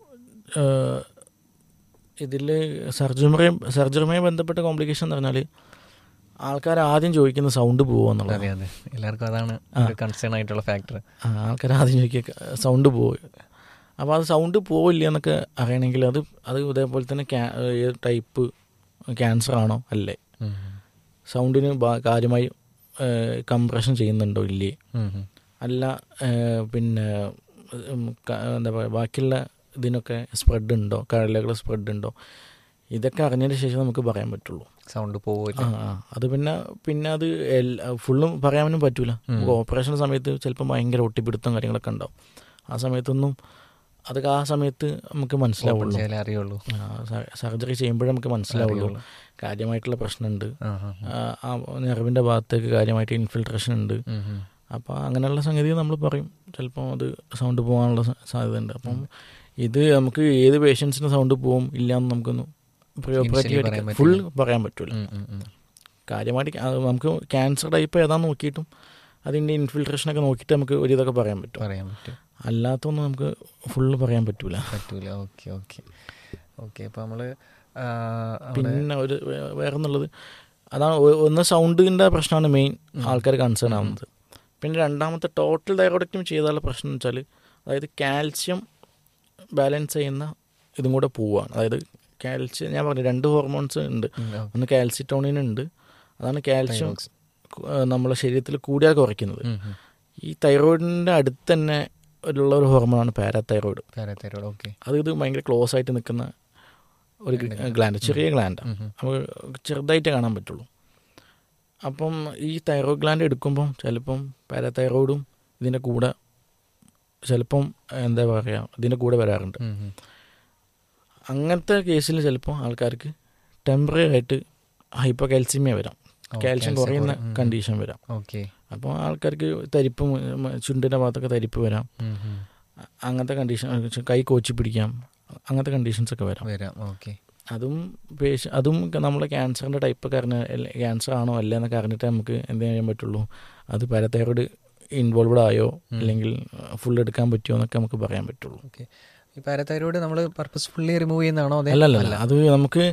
ഇതിൽ സർജറിയുമായി സർജറിയുമായി ബന്ധപ്പെട്ട കോംപ്ലിക്കേഷൻ എന്ന് പറഞ്ഞാൽ ആൾക്കാർ ആദ്യം ചോദിക്കുന്ന സൗണ്ട് പോകുക എന്നുള്ളത് അതെ അതെ എല്ലാവർക്കും അതാണ് ഒരു കൺസേൺ ആയിട്ടുള്ള ഫാക്ടർ ആൾക്കാർ ആദ്യം ചോദിക്കുക സൗണ്ട് പോവുക അപ്പോൾ അത് സൗണ്ട് പോവില്ല എന്നൊക്കെ അറിയണമെങ്കിൽ അത് അത് ഇതേപോലെ തന്നെ ക്യാ- ഏത് ടൈപ്പ് ക്യാൻസർ ആണോ അല്ലേ സൗണ്ടിന് ബാ- കാര്യമായി കംപ്രഷൻ ചെയ്യുന്നുണ്ടോ ഇല്ലേ അല്ല ഏഹ്, പിന്നെ ഉം, ക- എന്താ പറയുക ബാക്കിയുള്ള ഇതിനൊക്കെ സ്പ്രെഡ് ഉണ്ടോ കരളുകൾ സ്പ്രെഡ് ഉണ്ടോ ഇതൊക്കെ അറിഞ്ഞതിന് ശേഷം നമുക്ക് പറയാൻ പറ്റുള്ളൂ സൗണ്ട് പോവില്ല ആ ആ. അത് പിന്നെ പിന്നെ അത് എല്ലാ- ഫുള്ളും പറയാനും പറ്റൂല ഓപ്പറേഷൻ സമയത്ത് ചിലപ്പോൾ ഭയങ്കര ഒട്ടിപ്പിടുത്തം കാര്യങ്ങളൊക്കെ ഉണ്ടാവും ആ സമയത്തൊന്നും അതൊക്കെ ആ സമയത്ത് നമുക്ക് മനസ്സിലാവുള്ളൂ ചെയ്യാലേ അറിയുള്ളൂ സർജറി ചെയ്യുമ്പോഴേ നമുക്ക് മനസ്സിലാവുള്ളൂ അറിയുള്ളൂ. കാര്യമായിട്ടുള്ള പ്രശ്നമുണ്ട് ആ, ആ, ആ. ആ, ആ നെർവിൻ്റെ ഭാഗത്തേക്ക് കാര്യമായിട്ട് ഇൻഫിൽട്രേഷൻ ഉണ്ട് ഉം, ഉം. അപ്പോൾ അങ്ങനെയുള്ള സംഗതി നമ്മൾ പറയും ചിലപ്പോൾ അത് സൗണ്ട് പോകാനുള്ള സ- സാധ്യതയുണ്ട് അപ്പം ഇത് നമുക്ക് ഏത് പേഷ്യൻസിന് സൗണ്ട് പോവും ഇല്ല എന്ന് നമുക്കൊന്ന് പ്രീ പറയാൻ ഓപ്പറേറ്റീവ് ഫുൾ പറയാൻ പറ്റില്ല ഉം, ഉം, ഉം. കാര്യമായിട്ട് അത് നമുക്ക് ക്യാൻസർ ടൈപ്പ് ഏതാന്ന് നോക്കിയിട്ടും അതിൻ്റെ ഇൻഫിൽട്രേഷനൊക്കെ നോക്കിയിട്ട് നമുക്ക് ഒരു ഇതൊക്കെ പറയാൻ പറ്റും പറയാൻ പറ്റും അല്ലാത്തൊന്നും നമുക്ക് ഫുള്ള് പറയാൻ പറ്റൂല പറ്റൂല ഓക്കെ ഓക്കെ ഓക്കെ അപ്പോൾ നമ്മൾ പിന്നെ ഒരു വേ- വേറെ എന്നുള്ളത് അതാണ് ഒ- ഒന്ന് സൗണ്ടിൻ്റെ പ്രശ്നമാണ് മെയിൻ ആൾക്കാർ കൺസേൺ ആവുന്നത് പിന്നെ രണ്ടാമത്തെ ടോട്ടൽ തൈറോയിഡക്റ്റും ചെയ്താലുള്ള പ്രശ്നം എന്ന് വെച്ചാൽ അതായത് കാൽസ്യം ബാലൻസ് ചെയ്യുന്ന ഇതും കൂടെ പോവുകയാണ് അതായത് കാൽസ്യം ഞാൻ പറഞ്ഞു രണ്ട് ഹോർമോൺസ് ഉണ്ട് ഒന്ന് കാൽസിറ്റോണിൻ ഉണ്ട് അതാണ് കാൽസ്യം നമ്മളെ ശരീരത്തിൽ കൂടിയാൽ കുറയ്ക്കുന്നത് ഈ തൈറോയിഡിൻ്റെ അടുത്ത് തന്നെ ഉള്ള ഒരു ഹോർമോണാണ് പാരാതൈറോയിഡ് പാരാതൈറോയ്ഡ് ഓക്കെ അത് ഇത് ഭയങ്കര ക്ലോസ് ആയിട്ട് നിൽക്കുന്ന ഒരു ഗ്ലാൻഡ് ചെറിയ ഗ്ലാൻഡാണ് നമുക്ക് ചെറുതായിട്ട് കാണാൻ പറ്റുള്ളൂ അപ്പം ഈ തൈറോയ്ഡ് ഗ്ലാൻഡ് എടുക്കുമ്പം ചിലപ്പം പാരാതൈറോയിഡും ഇതിൻ്റെ കൂടെ ചിലപ്പം എന്താ പറയുക ഇതിൻ്റെ കൂടെ വരാറുണ്ട് അങ്ങനത്തെ കേസിൽ ചിലപ്പോൾ ആൾക്കാർക്ക് ടെമ്പററി ആയിട്ട് ഹൈപ്പോ കാൽസ്യമേ വരാം കാൽസ്യം കുറയുന്ന കണ്ടീഷൻ വരാം ഓക്കെ അപ്പോൾ ആൾക്കാർക്ക് തരിപ്പ് മ- ചുണ്ടിൻ്റെ ഭാഗത്തൊക്കെ തരിപ്പ് വരാം അങ്ങനത്തെ കണ്ടീഷൻ കൈ കോച്ചി പിടിക്കാം അങ്ങനത്തെ കണ്ടീഷൻസ് ഒക്കെ വരാം വരാം ഓക്കെ അതും പേശ അതും നമ്മളെ ക്യാൻസറിൻ്റെ ടൈപ്പൊക്കെ അറിഞ്ഞ ക്യാൻസർ ആണോ അല്ല എന്നൊക്കെ അറിഞ്ഞിട്ട് നമുക്ക് എന്ത് ചെയ്യാൻ പറ്റുള്ളൂ അത് പാരതൈറോയിഡ് ഇൻവോൾവ്ഡ് ആയോ അല്ലെങ്കിൽ ഫുൾ എടുക്കാൻ പറ്റുമോ എന്നൊക്കെ നമുക്ക് പറയാൻ പറ്റുള്ളൂ ഓക്കെ ഈ പാരാതൈറോയ്ഡ് നമ്മൾ പർപ്പസ്ഫുള്ളി റിമൂവ് ചെയ്യുന്നതാണോ അതെ അല്ല അല്ല അല്ല അത് നമുക്ക്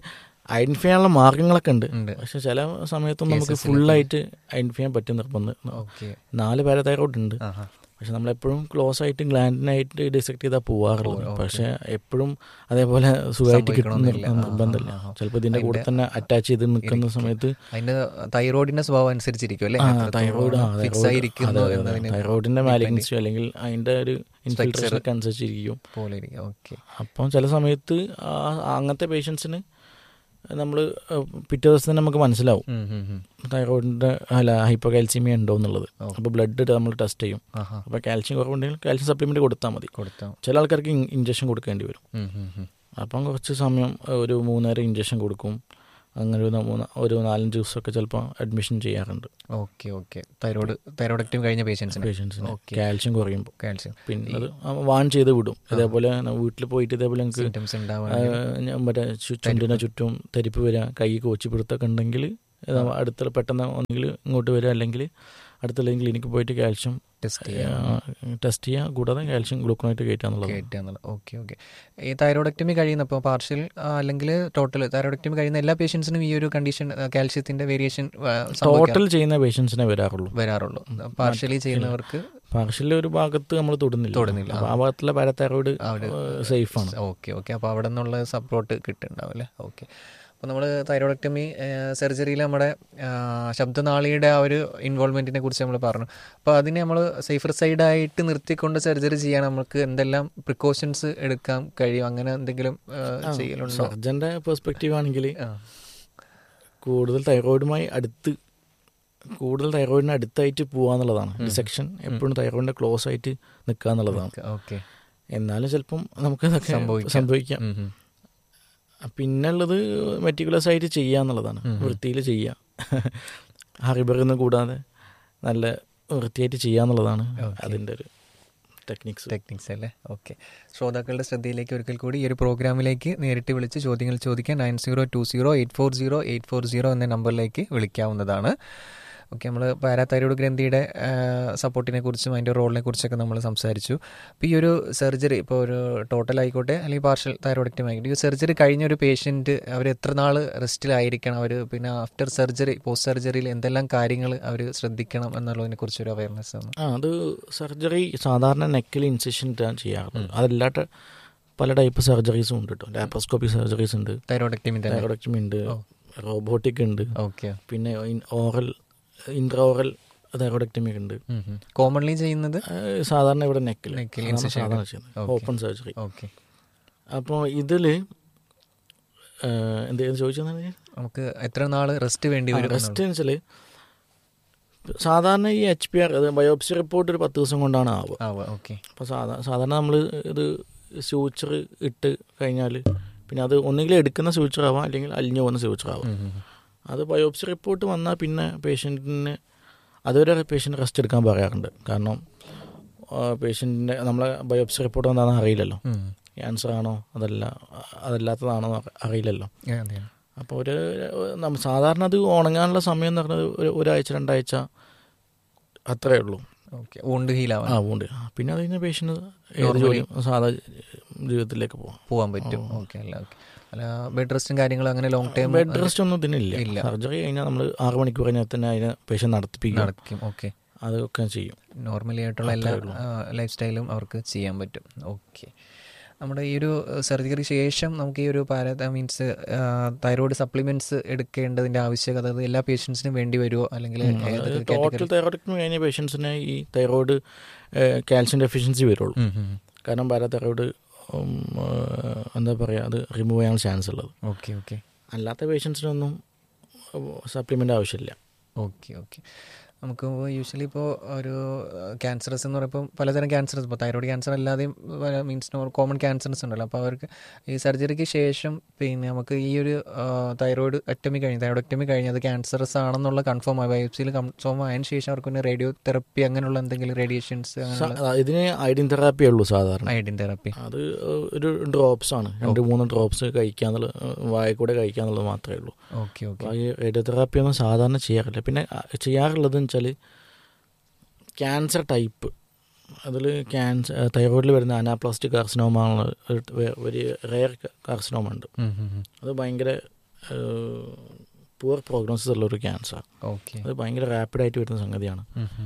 ഐഡന്റിഫൈ ചെയ്യാനുള്ള മാർഗങ്ങളൊക്കെ ഉണ്ട് ഉണ്ട് പക്ഷെ ചില സമയത്തും നമുക്ക് Casesലൊക്കെ. ഫുള്ളായിട്ട് ഐഡന്റിഫൈ ചെയ്യാൻ പറ്റും നിർബന്ധം ഓക്കെ നാല് പാരതൈറോയ്ഡ് ഉണ്ട് ആഹാ പക്ഷെ നമ്മളെപ്പോഴും ക്ലോസ് ആയിട്ട് ഗ്ലാൻഡിനായിട്ട് ഡിസെക്ട് ചെയ്താൽ പോവാറുള്ളത് ഓ, ഓക്കെ. പക്ഷെ എപ്പോഴും അതേപോലെ സുഖമായിട്ട് കിട്ടുന്ന സംഭവിക്കണമെന്നില്ല. ആ, നിർബന്ധമില്ല ആ, ആ. ചിലപ്പോൾ ഇതിന്റെ കൂടെ അതിന്റെ- തന്നെ അറ്റാച്ച് ചെയ്ത് നിൽക്കുന്ന ഇരിക്കും. സമയത്ത് അതിന്റെ തൈറോയിഡിന്റെ സ്വഭാവം അനുസരിച്ചിരിക്കും അല്ലേ തൈറോയിഡ് ഫിക്സ് ആയിരിക്കുന്നു എന്നതിനെ തൈറോയിഡിന്റെ depend മാലിഗ്നൻസിയോ അല്ലെങ്കിൽ അതിന്റെ ഒരു ഇൻഫിൽട്രേഷൻ ഒക്കെ അനുസരിച്ചിരിക്കും പോലെ ഇരിക്കും ഓക്കെ അപ്പം ചില സമയത്ത് ആ- അങ്ങനത്തെ പേഷ്യൻസിന് നമ്മൾ പിറ്റേ ദിവസം തന്നെ നമുക്ക് മനസ്സിലാവും തൈറോയിഡിന്റെ അല്ല ഹൈപ്പോ കാൽസ്യമി ഉണ്ടോ എന്നുള്ളത് ഓ. അപ്പോൾ ബ്ലഡ് നമ്മൾ ടെസ്റ്റ് ചെയ്യും ആഹാ അപ്പോൾ കാൽസ്യം കുറവുണ്ടെങ്കിൽ കാൽസ്യം സപ്ലിമെന്റ് കൊടുത്താൽ മതി കൊടുത്താ ചില ആൾക്കാർക്ക് ഇഞ്ചക്ഷൻ കൊടുക്കേണ്ടി വരും ഉം, ഉം, ഉം. അപ്പം കുറച്ച് സമയം ഒരു മൂന്നേരം ഇഞ്ചക്ഷൻ കൊടുക്കും അങ്ങനെ ഒരു മൂന്ന് ഒരു നാലഞ്ച് ദിവസമൊക്കെ ചിലപ്പോൾ അഡ്മിഷൻ ചെയ്യാറുണ്ട് ഓക്കെ ഓക്കെ തൈറോയ്ഡ് തൈറോയിഡക്റ്റീവ് കഴിഞ്ഞ പേഷ്യൻസിന് പേഷ്യൻസിന് ഓക്കെ. കാൽസ്യം കുറയുമ്പോൾ കാൽസ്യം പിന്നെ അത് വാൺ ചെയ്ത് വിടും ഇതേപോലെ വീട്ടിൽ പോയിട്ട് ഇതേപോലെ ഞങ്ങൾക്ക് സിംറ്റംസ് ആ, ഉണ്ടാവുക ഞാൻ മറ്റേ ചു- ചുണ്ടിന് ചുറ്റും തരിപ്പ് വരിക കൈ കോച്ചി പിടുത്തൊക്കെ ഉണ്ടെങ്കിൽ അടുത്ത പെട്ടെന്ന് ഒന്നുകിൽ ഇങ്ങോട്ട് വരിക അല്ലെങ്കിൽ അടുത്തുള്ള ക്ലിനിക്കിൽ പോയിട്ട് കാൽഷ്യം ടെസ്റ്റ് ചെയ്യാം ടെസ്റ്റ് ചെയ്യുക കൂടാതെ കാൽഷ്യം ഗ്ലൂക്കോണായിട്ട് കയറ്റാന്നുള്ളത് കയറ്റാന്നുള്ളത് ഓക്കെ ഓക്കെ ഈ തൈറോയിഡക്ടമി കഴിയുന്ന ഇപ്പോൾ പാർഷ്യൽ അല്ലെങ്കിൽ ടോട്ടൽ തൈറോയിഡക്ടമി കഴിയുന്ന എല്ലാ പേഷ്യൻസിനും ഈ ഒരു കണ്ടീഷൻ കാൽഷ്യത്തിന്റെ വേരിയേഷൻ ടോട്ടൽ ചെയ്യുന്ന പേഷ്യൻസിനെ വരാറുള്ളൂ വരാറുള്ളൂ പാർഷ്യലി ചെയ്യുന്നവർക്ക് പാർഷ്യലി ഒരു ഭാഗത്ത് നമ്മൾ തൊടുന്നില്ല തൊടുന്നില്ല. അപ്പൊ ആ ഭാഗത്തുള്ള പാരത്തൈറോയിഡ് അവിടെ സേഫാണ് ഓക്കെ ഓക്കെ അപ്പോൾ അവിടെ നിന്നുള്ള സപ്പോർട്ട് കിട്ടുന്നുണ്ടാവും അല്ലേ ഓക്കെ അപ്പോൾ നമ്മൾ തൈറോയിഡക്ടമി സർജറിയിൽ നമ്മുടെ ആ, ശബ്ദനാളിയുടെ ആ ഒരു ഇൻവോൾവ്മെൻറ്റിനെ കുറിച്ച് നമ്മൾ പറഞ്ഞു അപ്പോൾ അതിനെ നമ്മൾ സേഫർ സൈഡായിട്ട് നിർത്തിക്കൊണ്ട് സർജറി ചെയ്യാൻ നമുക്ക് എന്തെല്ലാം പ്രിക്കോഷൻസ് എടുക്കാൻ കഴിയും അങ്ങനെ എന്തെങ്കിലും ആ, ചെയ്യലുണ്ടോ സർജന്റെ പെർസ്പെക്റ്റീവ് ആണെങ്കിൽ ആ കൂടുതൽ തൈറോയിഡുമായി അടുത്ത് കൂടുതൽ തൈറോയിഡിന് അടുത്തായിട്ട് പോവാന്നുള്ളതാണ് ഡിസെക്ഷൻ എപ്പോഴും തൈറോയിഡിന്റെ ക്ലോസ് ആയിട്ട് നിൽക്കുക എന്നുള്ളതാണ് ഓക്കെ എന്നാലും ചിലപ്പം നമുക്ക് ഇതൊക്കെ സംഭവിക്കാം. സംഭവിക്കാം പിന്നെ ഉള്ളത് മെറ്റിക്കുലസ് ആയിട്ട് ചെയ്യുക എന്നുള്ളതാണ് വൃത്തിയിൽ ചെയ്യുക ഹറിബറിന്ന് കൂടാതെ നല്ല വൃത്തിയായിട്ട് ചെയ്യുക എന്നുള്ളതാണ് Okay. അതിൻ്റെ ഒരു ടെക്നിക്സ് ടെക്നിക്സ് അല്ലേ ഓക്കെ ശ്രോതാക്കളുടെ ശ്രദ്ധയിലേക്ക് ഒരിക്കൽ കൂടി ഈ ഒരു പ്രോഗ്രാമിലേക്ക് നേരിട്ട് വിളിച്ച് ചോദ്യങ്ങൾ ചോദിക്കാൻ nine zero two zero eight four zero eight four zero എന്ന നമ്പറിലേക്ക് വിളിക്കാവുന്നതാണ് ഓക്കെ നമ്മൾ പാരാതൈറോയ്ഡ് ഗ്രന്ഥിയുടെ സപ്പോർട്ടിനെ കുറിച്ചും അതിൻ്റെ റോളിനെ കുറിച്ചൊക്കെ നമ്മൾ സംസാരിച്ചു അപ്പോൾ ഈ ഒരു സർജറി ഇപ്പോൾ ഒരു ടോട്ടൽ ആയിക്കോട്ടെ അല്ലെങ്കിൽ പാർഷ്യൽ തൈറോയിഡക്റ്റം ആയിക്കോട്ടെ ഈ സർജറി കഴിഞ്ഞ ഒരു പേഷ്യൻറ്റ് അവർ എത്ര നാൾ റെസ്റ്റിലായിരിക്കണം അവർ പിന്നെ ആഫ്റ്റർ സർജറി പോസ്റ്റ് സർജറിയിൽ എന്തെല്ലാം കാര്യങ്ങൾ അവർ ശ്രദ്ധിക്കണം എന്നുള്ളതിനെ കുറിച്ചൊരു അവയർനെസ് ആണ് ആ അത് സർജറി സാധാരണ നെക്കിൽ ഇൻസെഷൻ ചെയ്യാറുണ്ട് അതല്ലാത്ത പല ടൈപ്പ് സർജറീസും ഉണ്ട് കേട്ടോ ലാപ്രോസ്കോപ്പി സർജറീസ് ഉണ്ട് തൈറോയിഡക്റ്റമി തന്നെ തൈറോയിഡക്ടമി ഉണ്ട് റോബോട്ടിക് ഉണ്ട് ഓക്കെ പിന്നെ ഓറൽ ഇൻട്രോറൽ തൈറോയിഡക്ടമി ഉണ്ട് കോമൺലി ചെയ്യുന്നത് ആ, സാധാരണ ഇവിടെ നെക്കിൽ Neck ൽ incision സാധാരണ ഉണ്ട്. ചെയ്യുന്നത് Okay. ഓപ്പൺ സർജറി ഓക്കെ അപ്പോൾ ഇതിൽ എന്തെങ്കിലും ചോദിച്ചെന്നാണ് നമുക്ക് എത്ര നാൾ റെസ്റ്റ് വേണ്ടി വരും റെസ്റ്റ് എന്ന് വെച്ചാൽ സാധാരണ ഈ H P R biopsy report ഒരു പത്ത് ദിവസം കൊണ്ടാണ് ആവുക ആവുക ഓക്കെ അപ്പോൾ സാധാരണ സാധാരണ നമ്മൾ ഇത് സ്യൂച്ചർ ഇട്ട് കഴിഞ്ഞാൽ പിന്നെ അത് ഒന്നുകിൽ എടുക്കുന്ന സ്യൂച്ചർ ആവാം അല്ലെങ്കിൽ അലിഞ്ഞു പോകുന്ന സ്യൂച്ചർ ആവാം അത് ബയോപ്സി റിപ്പോർട്ട് വന്നാൽ പിന്നെ പേഷ്യൻറ്റിന് അതുവരെ പേഷ്യൻ്റ് റെസ്റ്റ് എടുക്കാൻ പറയാറുണ്ട് കാരണം പേഷ്യൻറ്റിൻ്റെ നമ്മളെ ബയോപ്സി റിപ്പോർട്ട് എന്താണെന്ന് അറിയില്ലല്ലോ ക്യാൻസർ ആണോ അതല്ല അതല്ലാത്തതാണോ എന്ന് അറിയില്ലല്ലോ അപ്പോൾ ഒരു നമ്മ സാധാരണ അത് ഉണങ്ങാനുള്ള സമയം എന്ന് പറഞ്ഞത് ഒരു ഒരാഴ്ച രണ്ടാഴ്ച അത്രേ ഉള്ളൂ ഓക്കെ ഊണ്ട് ഹീലാവാൻ ആ ഉണ്ട് പിന്നെ അത് കഴിഞ്ഞ പേഷ്യൻ്റ് ഏത് ജോലി സാധാ ജീവിതത്തിലേക്ക് പോകാം പോകാൻ പറ്റും ഓക്കെ അല്ല ഓക്കെ അല്ല ബെഡ് റെസ്റ്റും കാര്യങ്ങളും അങ്ങനെ ലോങ് ടൈം ബെഡ് റെസ്റ്റ് ഒന്നും ഇതിനില്ല ഇല്ല. സർജറി കഴിഞ്ഞാൽ നമ്മൾ ആറ് മണിക്കൂർ കഴിഞ്ഞാൽ തന്നെ അതിനെ പേഷ്യൻ്റ് നടത്തിപ്പിക്കും നടക്കും ഓക്കെ അതൊക്കെ ചെയ്യും നോർമലി ആയിട്ടുള്ള എല്ലാ ലൈഫ് സ്റ്റൈലും അവർക്ക് ചെയ്യാൻ പറ്റും ഓക്കെ നമ്മുടെ ഈ ഒരു സർജറി ശേഷം നമുക്ക് ഈ ഒരു പാര മീൻസ് തൈറോയ്ഡ് സപ്ലിമെന്റ്സ് എടുക്കേണ്ടതിന്റെ ആവശ്യകത അത് എല്ലാ പേഷ്യൻസിനും വേണ്ടി വരുമോ അല്ലെങ്കിൽ ഏതൊക്കെ ടോട്ടൽ category? തൈറോയിഡിന് കഴിഞ്ഞ പേഷ്യൻസിന് ഈ തൈറോയിഡ് കാൽഷ്യം ഡെഫിഷ്യൻസി വരുള്ളൂ ഉം, ഉം. കാരണം പാരാതൈറോയിഡ് എന്താ പറയുക അത് റിമൂവ് ചെയ്യാൻ ചാൻസ് ഉള്ളത് ഓക്കെ ഓക്കെ അല്ലാത്ത പേഷ്യൻസിനൊന്നും സപ്ലിമെൻ്റ് ആവശ്യമില്ല ഓക്കെ ഓക്കെ നമുക്ക് യൂഷ്വലി ഇപ്പോൾ ഒരു ക്യാൻസറസ് എന്ന് പറയുമ്പോൾ പലതരം ക്യാൻസറസ് ഇപ്പോൾ തൈറോയ്ഡ് ക്യാൻസർ അല്ലാതെയും മീൻസ് കോമൺ ക്യാൻസർസ് ഉണ്ടല്ലോ അപ്പോൾ അവർക്ക് ഈ സർജറിക്ക് ശേഷം പിന്നെ നമുക്ക് ഈ ഒരു തൈറോയ്ഡ് അക്ടമി കഴിഞ്ഞ് തൈറോയ്ഡക്ടമി കഴിഞ്ഞ് അത് ക്യാൻസറസ് ആണെന്നുള്ള കൺഫേം ആയി ബയോപ്സിയിൽ കൺഫേം ആയതിനു ശേഷം അവർക്ക് പിന്നെ റേഡിയോ തെറപ്പി അങ്ങനെയുള്ള എന്തെങ്കിലും റേഡിയേഷൻസ് അങ്ങനെയുള്ള സ- ഇതിന് ഐഡിൻ തെറാപ്പി ഉള്ളൂ സാധാരണ ഐഡിൻ തെറപ്പി അത് ഒരു ഡ്രോപ്സ് ആണ് രണ്ട് മൂന്ന് ഡ്രോപ്സ് കഴിക്കാന്നുള്ള വായ കൂടെ കഴിക്കാന്നുള്ളത് മാത്രമേ ഉള്ളൂ ഓക്കെ ഓക്കെ അപ്പോൾ ഈ റേഡിയോതെറാപ്പി ഒന്നും സാധാരണ ചെയ്യാറില്ല പിന്നെ അ, ചെയ്യാറുള്ളത് വെച്ചാൽ ക്യാൻസർ ടൈപ്പ് അതിൽ ക്യാൻസർ തൈറോയിഡിൽ വരുന്ന അനാപ്ലാസ്റ്റിക് കാർസിനോമ ഒരു റെയർ കാർസിനോമ ഉണ്ട് അത് ഭയങ്കര പുവർ പ്രോഗ്നോസിസ് ഉള്ള ഒരു ക്യാൻസർ ഓക്കെ അത് ഭയങ്കര റാപ്പിഡായിട്ട് വരുന്ന സംഗതിയാണ്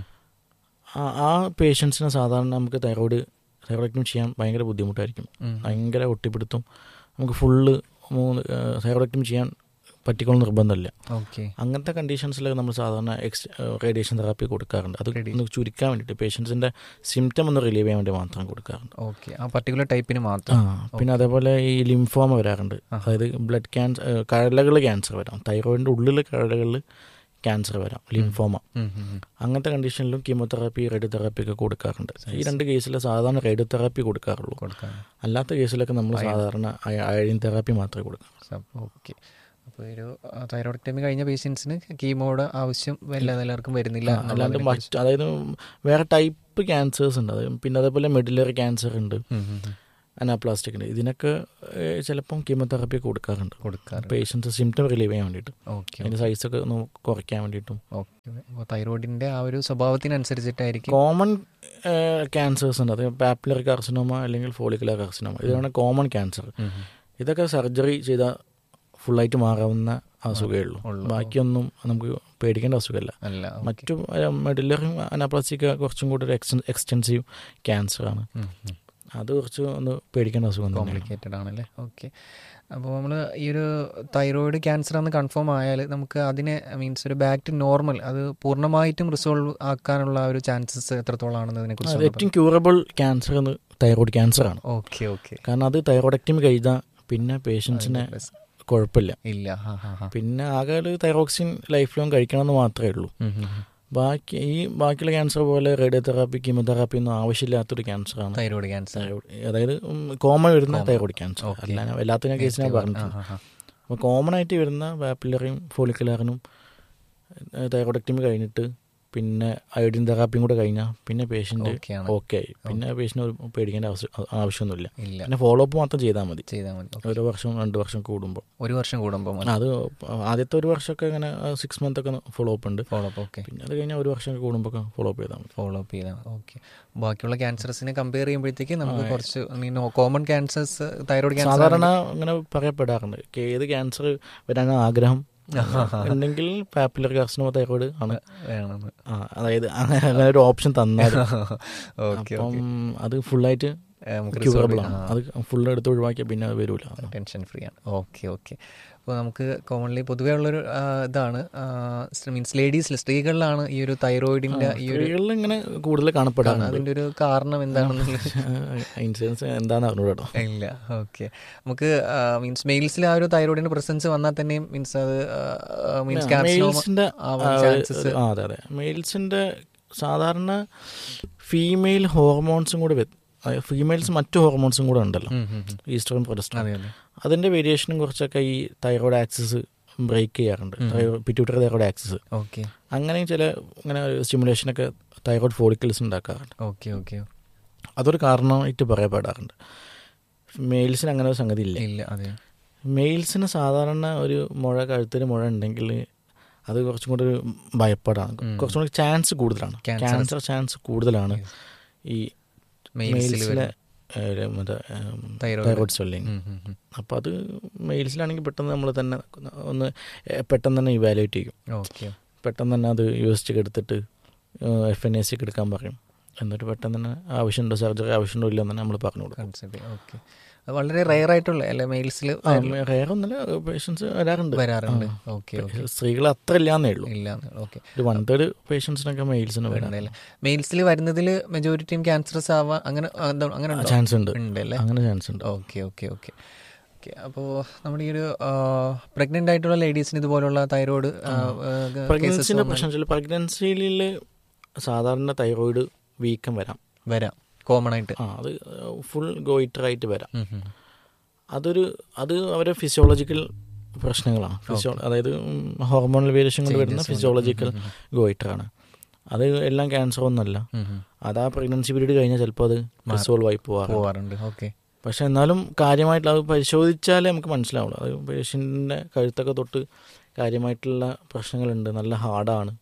ആ ആ പേഷ്യൻസിന് സാധാരണ നമുക്ക് തൈറോയ്ഡ് തൈറോയിഡക്ടം ചെയ്യാൻ ഭയങ്കര ബുദ്ധിമുട്ടായിരിക്കും ഭയങ്കര ഒട്ടിപ്പിടുത്തും നമുക്ക് ഫുള്ള് മൂന്ന് തൈറോയിഡക്ടം ചെയ്യാൻ പറ്റിക്കൊള്ള നിർബന്ധമില്ല ഓക്കെ അങ്ങനത്തെ കണ്ടീഷൻസിലൊക്കെ നമ്മൾ സാധാരണ എക്സ് റേഡിയേഷൻ തെറാപ്പി കൊടുക്കാറുണ്ട് അത് Radi- ഒന്ന് ചുരുക്കാൻ വേണ്ടിയിട്ട് പേഷ്യൻസിൻ്റെ സിംറ്റം ഒന്ന് റിലീവ് ചെയ്യാൻ വേണ്ടി മാത്രം കൊടുക്കാറുണ്ട് ഓക്കെ ആ പർട്ടിക്കുലർ ടൈപ്പിന് ആ മാത്രം പിന്നെ അതേപോലെ ഈ ലിംഫോമ വരാറുണ്ട് ആഹാ. അതായത് ബ്ലഡ് ക്യാൻസർ കഴലകൾ ക്യാൻസർ വരാം തൈറോയിഡിൻ്റെ ഉള്ളിൽ കഴലകളിൽ ക്യാൻസർ വരാം ലിംഫോമ ഉം, ഉം, ഉം. അങ്ങനത്തെ കണ്ടീഷനിലും കീമോതെറാപ്പി റേഡിയോതെറാപ്പി ഒക്കെ കൊടുക്കാറുണ്ട് ഈ രണ്ട് കേസിൽ സാധാരണ റേഡിയോതെറാപ്പി കൊടുക്കാറുള്ളൂ കൊടുക്കാം അല്ലാത്ത കേസിലൊക്കെ നമ്മൾ സാധാരണ അയഡിൻ തെറാപ്പി മാത്രമേ കൊടുക്കാറുള്ളൂ ഓക്കെ അപ്പോൾ ഒരു തൈറോയിഡക്ടമി കഴിഞ്ഞ പേഷ്യൻസിന് കീമോയുടെ ആവശ്യം വല്ലാതെ എല്ലാവർക്കും വരുന്നില്ല അല്ലാണ്ട് എന്നുള്ളതിനെ മറ്റ് അതായത് വേറെ ടൈപ്പ് ക്യാൻസേഴ്സ് ഉണ്ട് അത് പിന്നെ അതേപോലെ മെഡിലറി ക്യാൻസർ ഉണ്ട് ഉം, ഉം, ഉം. അനാപ്ലാസ്റ്റിക് ഉണ്ട് ഇതിനൊക്കെ ഏഹ്, ചിലപ്പം കീമോതെറാപ്പി കൊടുക്കാറുണ്ട് കൊടുക്കാറ് പേഷ്യൻസ് സിംറ്റം റിലീവ് ചെയ്യാൻ വേണ്ടിയിട്ട് ഓക്കെ അതിൻ്റെ സൈസൊക്കെ ഒന്ന് കുറയ്ക്കാൻ വേണ്ടിയിട്ടും ഓക്കെ അപ്പോൾ തൈറോയിഡിന്റെ ആ ഒരു സ്വഭാവത്തിനനുസരിച്ചിട്ടായിരിക്കും കോമൺ ക്യാൻസേഴ്സ് ഉണ്ട് അത് പാപ്പുലർ കാർസിനോമ അല്ലെങ്കിൽ ഫോളിക്കുലർ കാർസിനോമ ഇതാണ് കോമൺ ക്യാൻസർ ഉം, ഉം. ഇതൊക്കെ സർജറി ചെയ്താൽ ഫുള്ളായിട്ട് മാറാവുന്ന അസുഖമേ ഉള്ളൂ ഉള്ളൂ. ബാക്കിയൊന്നും നമുക്ക് പേടിക്കേണ്ട അസുഖമല്ല അല്ല മറ്റു മെഡിലറും അനാപ്ലാസ്റ്റിക് കുറച്ചും കൂടി ഒരു എക്സ്റ്റൻ എക്സ്റ്റെൻസീവ് ക്യാൻസറാണ് അത് കുറച്ച് ഒന്ന് പേടിക്കേണ്ട അസുഖം തന്നെയാണ് കോംപ്ലിക്കേറ്റഡ് ആണല്ലേ ഓക്കെ അപ്പോൾ നമ്മൾ ഈ ഒരു തൈറോയിഡ് ക്യാൻസർ എന്ന് കൺഫേം ആയാൽ നമുക്ക് അതിനെ മീൻസ് ഒരു ബാക്ക് ടു നോർമൽ അത് പൂർണ്ണമായിട്ടും റിസോൾവ് ആക്കാനുള്ള ഒരു ചാൻസസ് എത്രത്തോളം ആണെന്നതിനെ അത് കുറിച്ച് ഏറ്റവും ക്യൂറബിൾ ക്യാൻസർ എന്ന് തൈറോയ്ഡ് ക്യാൻസറാണ് ഓക്കെ ഓക്കെ കാരണം അത് തൈറോയ്ഡക്ടമി കഴിഞ്ഞാൽ പിന്നെ പേഷ്യൻസിന് കുഴപ്പമില്ല ഇല്ല ഹാ ഹാ ഹാ പിന്നെ ആകെ ഒരു തൈറോക്സിൻ ലൈഫ് ലോങ് കഴിക്കണമെന്ന് മാത്രമേ ഉള്ളൂ ബാക്കി ഈ ബാക്കിയുള്ള ക്യാൻസർ പോലെ റേഡിയോതെറാപ്പി കീമോതെറാപ്പി ഒന്നും ആവശ്യമില്ലാത്തൊരു ക്യാൻസറാണ് തൈറോയിഡ് ക്യാൻസർ തൈറോയ്ഡ് അതായത് കോമൺ വരുന്ന Common. Thyroid cancer Okay. അല്ല ഞാൻ എല്ലാത്തിനും കേസ് ഞാൻ പറഞ്ഞിട്ടുണ്ട് അപ്പോൾ കോമൺ ആയിട്ട് വരുന്ന വാപ്പിലറിയും ഫോളിക്കുലറിനും തൈറോയിഡക്ടമി കഴിഞ്ഞിട്ട് പിന്നെ അയോഡിൻ തെറാപ്പിയും കൂടെ കഴിഞ്ഞാൽ പിന്നെ പേഷ്യൻ്റ് Okay ആണ്. ഓക്കെ ആയി പിന്നെ പേഷ്യൻ്റ് ഒരു പേടിക്കേണ്ട ആവശ്യം ആവശ്യമൊന്നുമില്ല ഇല്ല പിന്നെ ഫോളോ അപ്പ് മാത്രം ചെയ്താൽ മതി ചെയ്താൽ മതി Okay. ഒരു വർഷം രണ്ട് വർഷം കൂടുമ്പോൾ ഒരു വർഷം കൂടുമ്പോൾ അത് ആദ്യത്തെ ഒരു വർഷമൊക്കെ ഇങ്ങനെ സിക്സ് മന്ത് ഒക്കെ ഫോളോ അപ്പ് ഉണ്ട് ഫോളോ അപ്പ് ഓക്കെ പിന്നെ അത് കഴിഞ്ഞാൽ ഒരു വർഷം കൂടുമ്പോൾ ഫോളോ അപ്പ് ചെയ്താൽ മതി ഫോളോ അപ്പ് ചെയ്താൽ ഓക്കെ ബാക്കിയുള്ള ക്യാൻസറിനെ കമ്പയർ ചെയ്യുമ്പോഴത്തേക്ക് നമുക്ക് കുറച്ച് കോമൺ ക്യാൻസേഴ്സ് തൈറോയിഡ് ക്യാൻസർ സാധാരണ അങ്ങനെ പറയപ്പെടാറുണ്ട് ഒക്കെ ഏത് ക്യാൻസർ വരാൻ ആഗ്രഹം ഉണ്ടെങ്കിൽ പാപ്പുലർ കാർസിനോമ തൈറോയിഡ് ആണ് വേണമെന്ന് ആ, അതായത് അങ്ങനെ ഒരു ഓപ്ഷൻ തന്നാൽ ഓക്കെ അപ്പം അത് ഫുള്ളായിട്ട് നമുക്ക് ക്യൂറബിൾ ആണ് അത് ഫുൾ എടുത്ത് ഒഴിവാക്കിയാൽ പിന്നെ അത് വരൂല ടെൻഷൻ ഫ്രീ ആണ് ഓക്കെ ഓക്കെ അപ്പോൾ നമുക്ക് കോമൺലി പൊതുവേ ഉള്ളൊരു ആ, ഇതാണ് മീൻസ് ലേഡീസിൽ സ്ത്രീകളിലാണ് ഈ ഒരു തൈറോയിഡിന്റെ ഈ ഒരു സ്ത്രീകളിൽ ഇങ്ങനെ കൂടുതൽ കാണപ്പെടാറുണ്ട് അതിന്റെ ഒരു കാരണം എന്താണെന്നുള്ളത് ഇൻഷുറൻസ് എന്താണെന്ന് അറിഞ്ഞൂടെ കേട്ടോ ഇല്ല ഓക്കെ നമുക്ക് മീൻസ് മെയിൽസിൽ ആ ഒരു തൈറോയിഡിന്റെ പ്രസൻസ് വന്നാൽ തന്നെയും മീൻസ് അത് മീൻസ് മെയിൽസിന്റെ ആവാൻ chances ആ അതെ അതെ മെയിൽസിന്റെ സാധാരണ ഫീമെയിൽ ഹോർമോൺസും കൂടെ ഫീമെയിൽസ് മറ്റു ഹോർമോൺസും കൂടെ ഉണ്ടല്ലോ ഈസ്റ്ററും പ്രൊഡസ്ട്രോൺ അതെ അതെ അതിന്റെ വേരിയേഷനും കുറച്ചൊക്കെ ഈ തൈറോയ്ഡ് ആക്സിസ് ബ്രേക്ക് ചെയ്യാറുണ്ട് പിറ്റ്യൂട്ടറി തൈറോയ്ഡ് ആക്സിസ് ഓക്കെ അങ്ങനെ ചില ഇങ്ങനെ സ്റ്റിമുലേഷനൊക്കെ തൈറോയ്ഡ് ഫോളിക്കിൾസ് ഉണ്ടാക്കാറുണ്ട് ഓക്കെ ഓക്കെ അതൊരു കാരണമായിട്ട് പറയപ്പെടാറുണ്ട് മെയിൽസിന് അങ്ങനെ ഒരു സംഗതി ഇല്ല ഇല്ല അതെ മെയിൽസിന് സാധാരണ ഒരു മുഴ കഴുത്തിൽ മുഴ ഉണ്ടെങ്കിൽ അത് കുറച്ചും കൂടെ ഒരു ഭയപ്പാടാണ് ഉം. കുറച്ചും കൂടി ചാൻസ് കൂടുതലാണ് Cancer. ക്യാൻസർ ചാൻസ് കൂടുതലാണ് ഈ മെയിൽസിൽ മെയിൽസിലെ ഏഹ്, മറ്റേ Thyroid. തൈറോയ്ഡ് സ്വെല്ലിങ് അപ്പോൾ അത് മെയിൽസിലാണെങ്കിൽ പെട്ടെന്ന് നമ്മൾ തന്നെ ഒന്ന് ഏഹ്, പെട്ടെന്ന് തന്നെ ഇവാലുവേറ്റ് ചെയ്യും ഓക്കെ പെട്ടെന്ന് തന്നെ അത് യു എസ് ടി എടുത്തിട്ട് എഫ് എൻ എ സി എടുക്കാൻ പറയും എന്നിട്ട് പെട്ടെന്ന് തന്നെ ആവശ്യമുണ്ടോ സർജറി ആവശ്യമുണ്ടോ ഇല്ലെന്ന് തന്നെ നമ്മൾ പറഞ്ഞു കൊടുക്കും കൺസെപ്റ്റ് ഓക്കെ അത് വളരെ റെയർ ആയിട്ടുള്ള അല്ലെ മെയിൽസിൽ വേറെ ഒന്നല്ല പേഷ്യൻസ് വരാറുണ്ട് വരാറുണ്ട് ആ. ഓക്കെ ഓക്കെ സ്ത്രീകൾ അത്ര ഇല്ലാന്നേ ഉള്ളൂ ഇല്ല ഓക്കെ ഒരു വൺ തേർഡ് പേഷ്യൻസിനൊക്കെ മെയിൽസിന് വരാൻ ഉണ്ടല്ലേ മെയിൽസിൽ വരുന്നതിൽ മെജോറിറ്റിയും ക്യാൻസറസ് ആവാൻ അങ്ങനെ ആ, എന്താ അങ്ങനെ ഉണ്ടോ? ചാൻസ് ഉണ്ട് ഉണ്ടല്ലേ അങ്ങനെ ചാൻസ് ഉണ്ട് ഓക്കെ ഓക്കെ ഓക്കെ ഓക്കെ അപ്പോൾ നമ്മുടെ ഈ ഒരു പ്രഗ്നൻ്റ് ആയിട്ടുള്ള ലേഡീസിന് ഇതുപോലുള്ള തൈറോയ്ഡ് പ്രഗ്നൻസിന്റെ പ്രശ്നം വെച്ചാൽ പ്രഗ്നൻസിയിൽ സാധാരണ തൈറോയിഡ് വീക്കം വരാം വരാം കോമൺ ആയിട്ട് ആ അത് ഫുൾ ഗോയിറ്ററായിട്ട് വരാം ഉം, ഉം. അതൊരു അത് അവരെ ഫിസിയോളജിക്കൽ പ്രശ്നങ്ങളാണ് ഫിസിയോ അതായത് ഹോർമോണൽ വേരിയേഷൻ കൊണ്ട് വരുന്ന Changes കൊണ്ട്. ഫിസിയോളജിക്കൽ ഉം, ഉം, ഗോയിറ്ററാണ് അത് എല്ലാം ക്യാൻസർ ഒന്നല്ല ഉം, ഉം. അത് ആ പ്രഗ്നൻസി പീരീഡ് കഴിഞ്ഞാൽ ചിലപ്പോൾ അത് റിസോൾവ് ആയി പോവാറുണ്ട് പോവാറുണ്ട് ഓക്കെ പക്ഷെ എന്നാലും കാര്യമായിട്ടുള്ള അത് പരിശോധിച്ചാലേ നമുക്ക് മനസ്സിലാവുള്ളൂ അത് പേഷ്യൻറ്റിൻ്റെ കഴുത്തൊക്കെ തൊട്ട് കാര്യമായിട്ടുള്ള പ്രശ്നങ്ങളുണ്ട് നല്ല ഹാർഡാണ്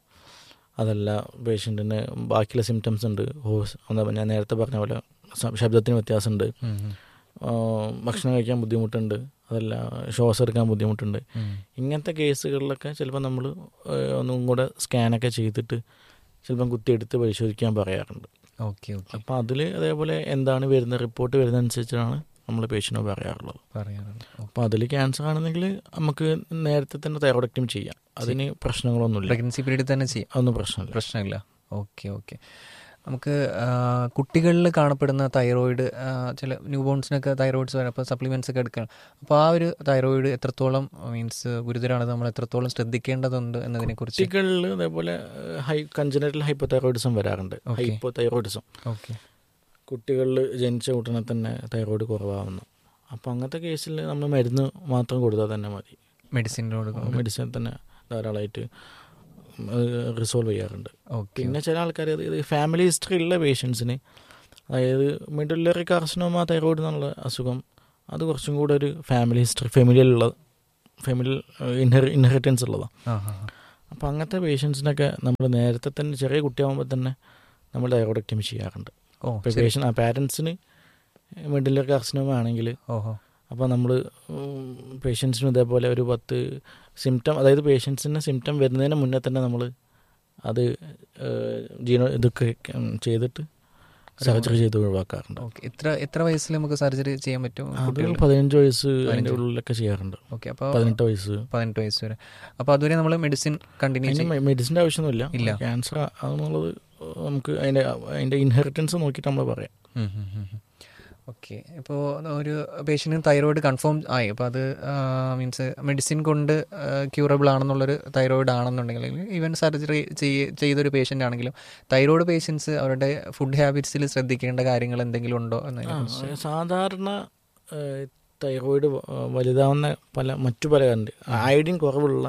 അതല്ല പേഷ്യൻറ്റിന് ബാക്കിയുള്ള സിംറ്റംസ് ഉണ്ട് ഹോസ് എന്താ ഞാൻ നേരത്തെ പറഞ്ഞ പോലെ ശ- ശബ്ദത്തിന് വ്യത്യാസമുണ്ട് ആ, ഭക്ഷണം കഴിക്കാൻ ബുദ്ധിമുട്ടുണ്ട് അതല്ല ശ്വാസം എടുക്കാൻ ബുദ്ധിമുട്ടുണ്ട് ഉം. ഇങ്ങനത്തെ കേസുകളിലൊക്കെ ചിലപ്പോൾ നമ്മൾ ഒന്നും കൂടെ സ്കാനൊക്കെ ചെയ്തിട്ട് ചിലപ്പം കുത്തിയെടുത്ത് പരിശോധിക്കാൻ പറയാറുണ്ട് ഓക്കെ ഓക്കെ അപ്പോൾ അതിൽ അതേപോലെ എന്താണ് വരുന്ന റിപ്പോർട്ട് വരുന്നതനുസരിച്ചാണ് നമ്മൾ പേഷ്യൻറ്റ് പറയാറുള്ളത് പറയാറുണ്ട് അപ്പോൾ അതിൽ ക്യാൻസർ ആണെന്നെങ്കിൽ നമുക്ക് നേരത്തെ തന്നെ തൈറോയിഡക്റ്റും ചെയ്യാം അതിന് പ്രശ്നങ്ങളൊന്നുമില്ല പ്രഗ്നൻസി പീരീഡിൽ തന്നെ ചെയ്യാം അതൊന്നും പ്രശ്നമില്ല പ്രശ്നമില്ല ഓക്കെ ഓക്കെ നമുക്ക് കുട്ടികളിൽ കാണപ്പെടുന്ന തൈറോയിഡ് ചില ന്യൂ ബോൺസിനൊക്കെ തൈറോയിഡ്സ് വരാം അപ്പോൾ സപ്ലിമെൻറ്റ്സ് ഒക്കെ എടുക്കണം അപ്പോൾ ആ ഒരു തൈറോയിഡ് എത്രത്തോളം മീൻസ് ഗുരുതരമാണ് നമ്മൾ എത്രത്തോളം ശ്രദ്ധിക്കേണ്ടതുണ്ട് എന്നതിനെക്കുറിച്ച് കുട്ടികളിൽ അതേപോലെ ഹൈ കഞ്ചനറ്റൽ ഹൈപ്പോ തൈറോയിഡിസം വരാറുണ്ട് Okay. ഹൈപ്പോ തൈറോയിഡിസം ഓക്കെ കുട്ടികളിൽ ജനിച്ച ഉടനെ തന്നെ തൈറോയിഡ് കുറവാകുന്നു അപ്പോൾ അങ്ങനത്തെ കേസിൽ നമ്മൾ മരുന്ന് മാത്രം കൊടുത്താൽ തന്നെ മതി മെഡിസിനോട് മെഡിസിൻ തന്നെ ധാരാളമായിട്ട് റിസോൾവ് ചെയ്യാറുണ്ട് ഓക്കെ പിന്നെ ചില ആൾക്കാർ ഇത് ഫാമിലി ഹിസ്റ്ററി ഉള്ള പേഷ്യൻസിന് അതായത് മിഡിലറി കാർസിനോമ തൈറോയിഡ് എന്നുള്ള അസുഖം അത് കുറച്ചും കൂടെ ഒരു ഫാമിലി ഹിസ്റ്ററി ഫെമിലിയിലുള്ള ഫെമിലി ഇൻഹെറി ഇൻഹെറിറ്റൻസ് ഉള്ളതാണ് ആ ആ അപ്പോൾ അങ്ങനത്തെ പേഷ്യൻസിനൊക്കെ നമ്മൾ നേരത്തെ തന്നെ ചെറിയ കുട്ടിയാകുമ്പോൾ തന്നെ നമ്മൾ തൈറോയിഡക്ടമി ചെയ്യാറുണ്ട് ഓ ഇപ്പോൾ ശരി. പേഷ്യൻ ആ പാരൻസിന് മിഡിലറി കാർസിനോമ ആണെങ്കിൽ ഓഹോ അപ്പോൾ നമ്മൾ പേഷ്യൻസിന് ഇതേപോലെ ഒരു പത്ത് സിംറ്റം അതായത് പേഷ്യൻസിന് സിംറ്റം വരുന്നതിന് മുന്നേ തന്നെ നമ്മൾ അത് ജീനോ ഇതൊക്കെ ഉം, ചെയ്തിട്ട് സർജറി ചെയ്ത് ഒഴിവാക്കാറുണ്ട് ഓക്കെ എത്ര എത്ര വയസ്സിൽ നമുക്ക് സർജറി ചെയ്യാൻ പറ്റും അത് കുട്ടികൾ പതിനഞ്ച് വയസ്സ് അതിൻ്റെ പതിനഞ്ച്. ഉള്ളിലൊക്കെ ചെയ്യാറുണ്ട് ഓക്കെ അപ്പോൾ പതിനെട്ട് വയസ്സ് പതിനെട്ട് വയസ്സ് വരെ അപ്പോൾ അതുവരെ നമ്മൾ മെഡിസിൻ കണ്ടിന്യൂ ചെയ്യും അതിന് മെഡിസിൻ്റെ ആവശ്യമൊന്നുമില്ല ഇല്ല. ക്യാൻസർ അതെന്നുള്ളത് നമുക്ക് അതിൻ്റെ അതിൻ്റെ ഇൻഹെറിറ്റൻസ് നോക്കിയിട്ട് നമ്മൾ പറയാം ഓക്കെ ഇപ്പോൾ ഒരു പേഷ്യൻറ്റിന് തൈറോയിഡ് കൺഫേം ആയി അപ്പോൾ അത് മീൻസ് മെഡിസിൻ കൊണ്ട് ക്യൂറബിൾ ആണെന്നുള്ളൊരു തൈറോയിഡ് ആണെന്നുണ്ടെങ്കിൽ ഈവൻ സർജറി ചെയ്തൊരു പേഷ്യൻ്റ് ആണെങ്കിലും തൈറോയിഡ് പേഷ്യൻസ് അവരുടെ ഫുഡ് ഹാബിറ്റ്സിൽ ശ്രദ്ധിക്കേണ്ട കാര്യങ്ങൾ എന്തെങ്കിലും ഉണ്ടോ ആ, എന്നതിനെ സാധാരണ ഏഹ്, തൈറോയിഡ് വ- വലുതാവുന്ന പല മറ്റു പല ഉണ്ട് അയഡിൻ കുറവുള്ള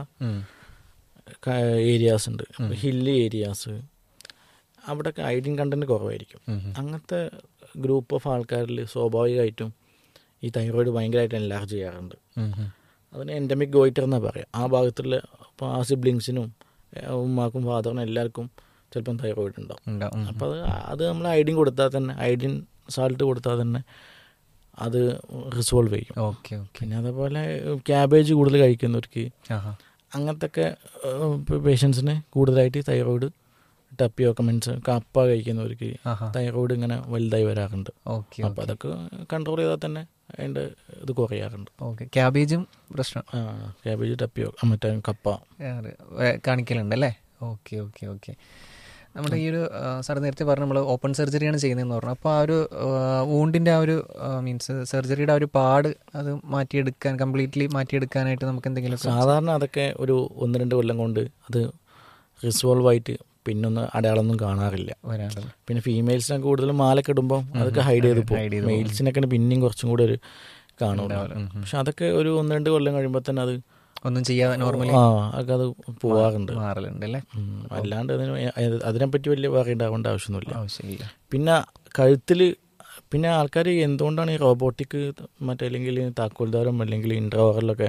ഏരിയാസ് ഉണ്ട് ഹില്ലി ഏരിയാസ് അവിടെയൊക്കെ അയഡിൻ കണ്ടന്റ് കുറവായിരിക്കും അങ്ങനത്തെ ഗ്രൂപ്പ് ഓഫ് ആൾക്കാരിൽ സ്വാഭാവികമായിട്ടും ഈ തൈറോയിഡ് ഭയങ്കരമായിട്ട് എൻലാർജ് ചെയ്യാറുണ്ട് അതിന് എൻഡമിക് ഗോയിറ്റർ എന്നാ പറയാം ആ ഭാഗത്തുള്ള ഇപ്പോൾ ആ സിബ്ലിങ്സിനും ഉമ്മാക്കും ഫാദറിനും എല്ലാവർക്കും ചിലപ്പം തൈറോയിഡ് ഉണ്ടാവും ഉണ്ടാവും അപ്പോൾ അത് അത് നമ്മൾ ഐഡിൻ കൊടുത്താൽ തന്നെ ഐഡിൻ സാൾട്ട് കൊടുത്താൽ തന്നെ അത് റിസോൾവ് ചെയ്യും ഓക്കെ ഓക്കെ പിന്നെ അതേപോലെ ക്യാബേജ് കൂടുതൽ കഴിക്കുന്നവർക്ക് ആഹാ അങ്ങനത്തെ ഒക്കെ പേഷ്യൻസിന് കൂടുതലായിട്ട് തൈറോയിഡ് ടപ്പിയൊക്കെ മീൻസ് കപ്പ കഴിക്കുന്നവർക്ക് ആഹാ തൈറോയിഡ് ഇങ്ങനെ വലുതായി വരാറുണ്ട് ഓക്കെ അപ്പോൾ അതൊക്കെ കൺട്രോൾ ചെയ്താൽ തന്നെ അതിൻ്റെ ഇത് കുറയാറുണ്ട് ഓക്കെ ക്യാബേജും പ്രശ്നം ആ ക്യാബേജ് ടപ്പിയോ മറ്റേ കപ്പ ആണ്. വേ- കാണിക്കലുണ്ട് അല്ലേ ഓക്കെ ഓക്കെ ഓക്കെ നമ്മുടെ ഈ ഒരു സാർ നേരത്തെ പറഞ്ഞു നമ്മൾ ഓപ്പൺ സർജറിയാണ് ചെയ്യുന്നതെന്ന് പറഞ്ഞു അപ്പോൾ ആ ഒരു വൂണ്ടിൻ്റെ ആ ഒരു മീൻസ് സർജറിയുടെ ആ ഒരു പാട് അത് മാറ്റിയെടുക്കാൻ കംപ്ലീറ്റ്ലി മാറ്റിയെടുക്കാനായിട്ട് നമുക്ക് എന്തെങ്കിലും സാധാരണ അതൊക്കെ ഒരു ഒന്ന് രണ്ട് കൊല്ലം കൊണ്ട് അത് റിസോൾവ് ആയിട്ട് പിന്നൊന്ന് അടയാളമൊന്നും കാണാറില്ല വരാറുണ്ട് പിന്നെ ഫീമെയിൽസിനൊക്കെ കൂടുതലും മാലൊക്കെ ഇടുമ്പോൾ അതൊക്കെ ഹൈഡ് ചെയ്ത് hide ചെയ്ത് പോകും പോകും. മെയിൽസിനൊക്കെ പിന്നെയും കുറച്ചും കൂടെ ഒരു കാണുള്ളൂ ഉണ്ടാവില്ല. ഉം, ഉം. പക്ഷെ അതൊക്കെ ഒരു ഒന്ന് രണ്ട് കൊല്ലം കഴിയുമ്പോൾ തന്നെ അത് ഒന്നും ചെയ്യാതെ നോർമലി ആ അതൊക്കെ അത് പോവാറുണ്ട് മാറലുണ്ട് അല്ലേ ഉം. അല്ലാണ്ട് അതിന് അ- അതിനെപ്പറ്റി വലിയ പറയേണ്ടാവേണ്ട ആവശ്യമൊന്നുമില്ല ആവശ്യമില്ല പിന്നെ കഴുത്തിൽ പിന്നെ ആൾക്കാർ എന്തുകൊണ്ടാണ് ഈ റോബോട്ടിക് മറ്റേ അല്ലെങ്കിൽ താക്കോൽദാരം അല്ലെങ്കിൽ ഇൻട്രോവറിലൊക്കെ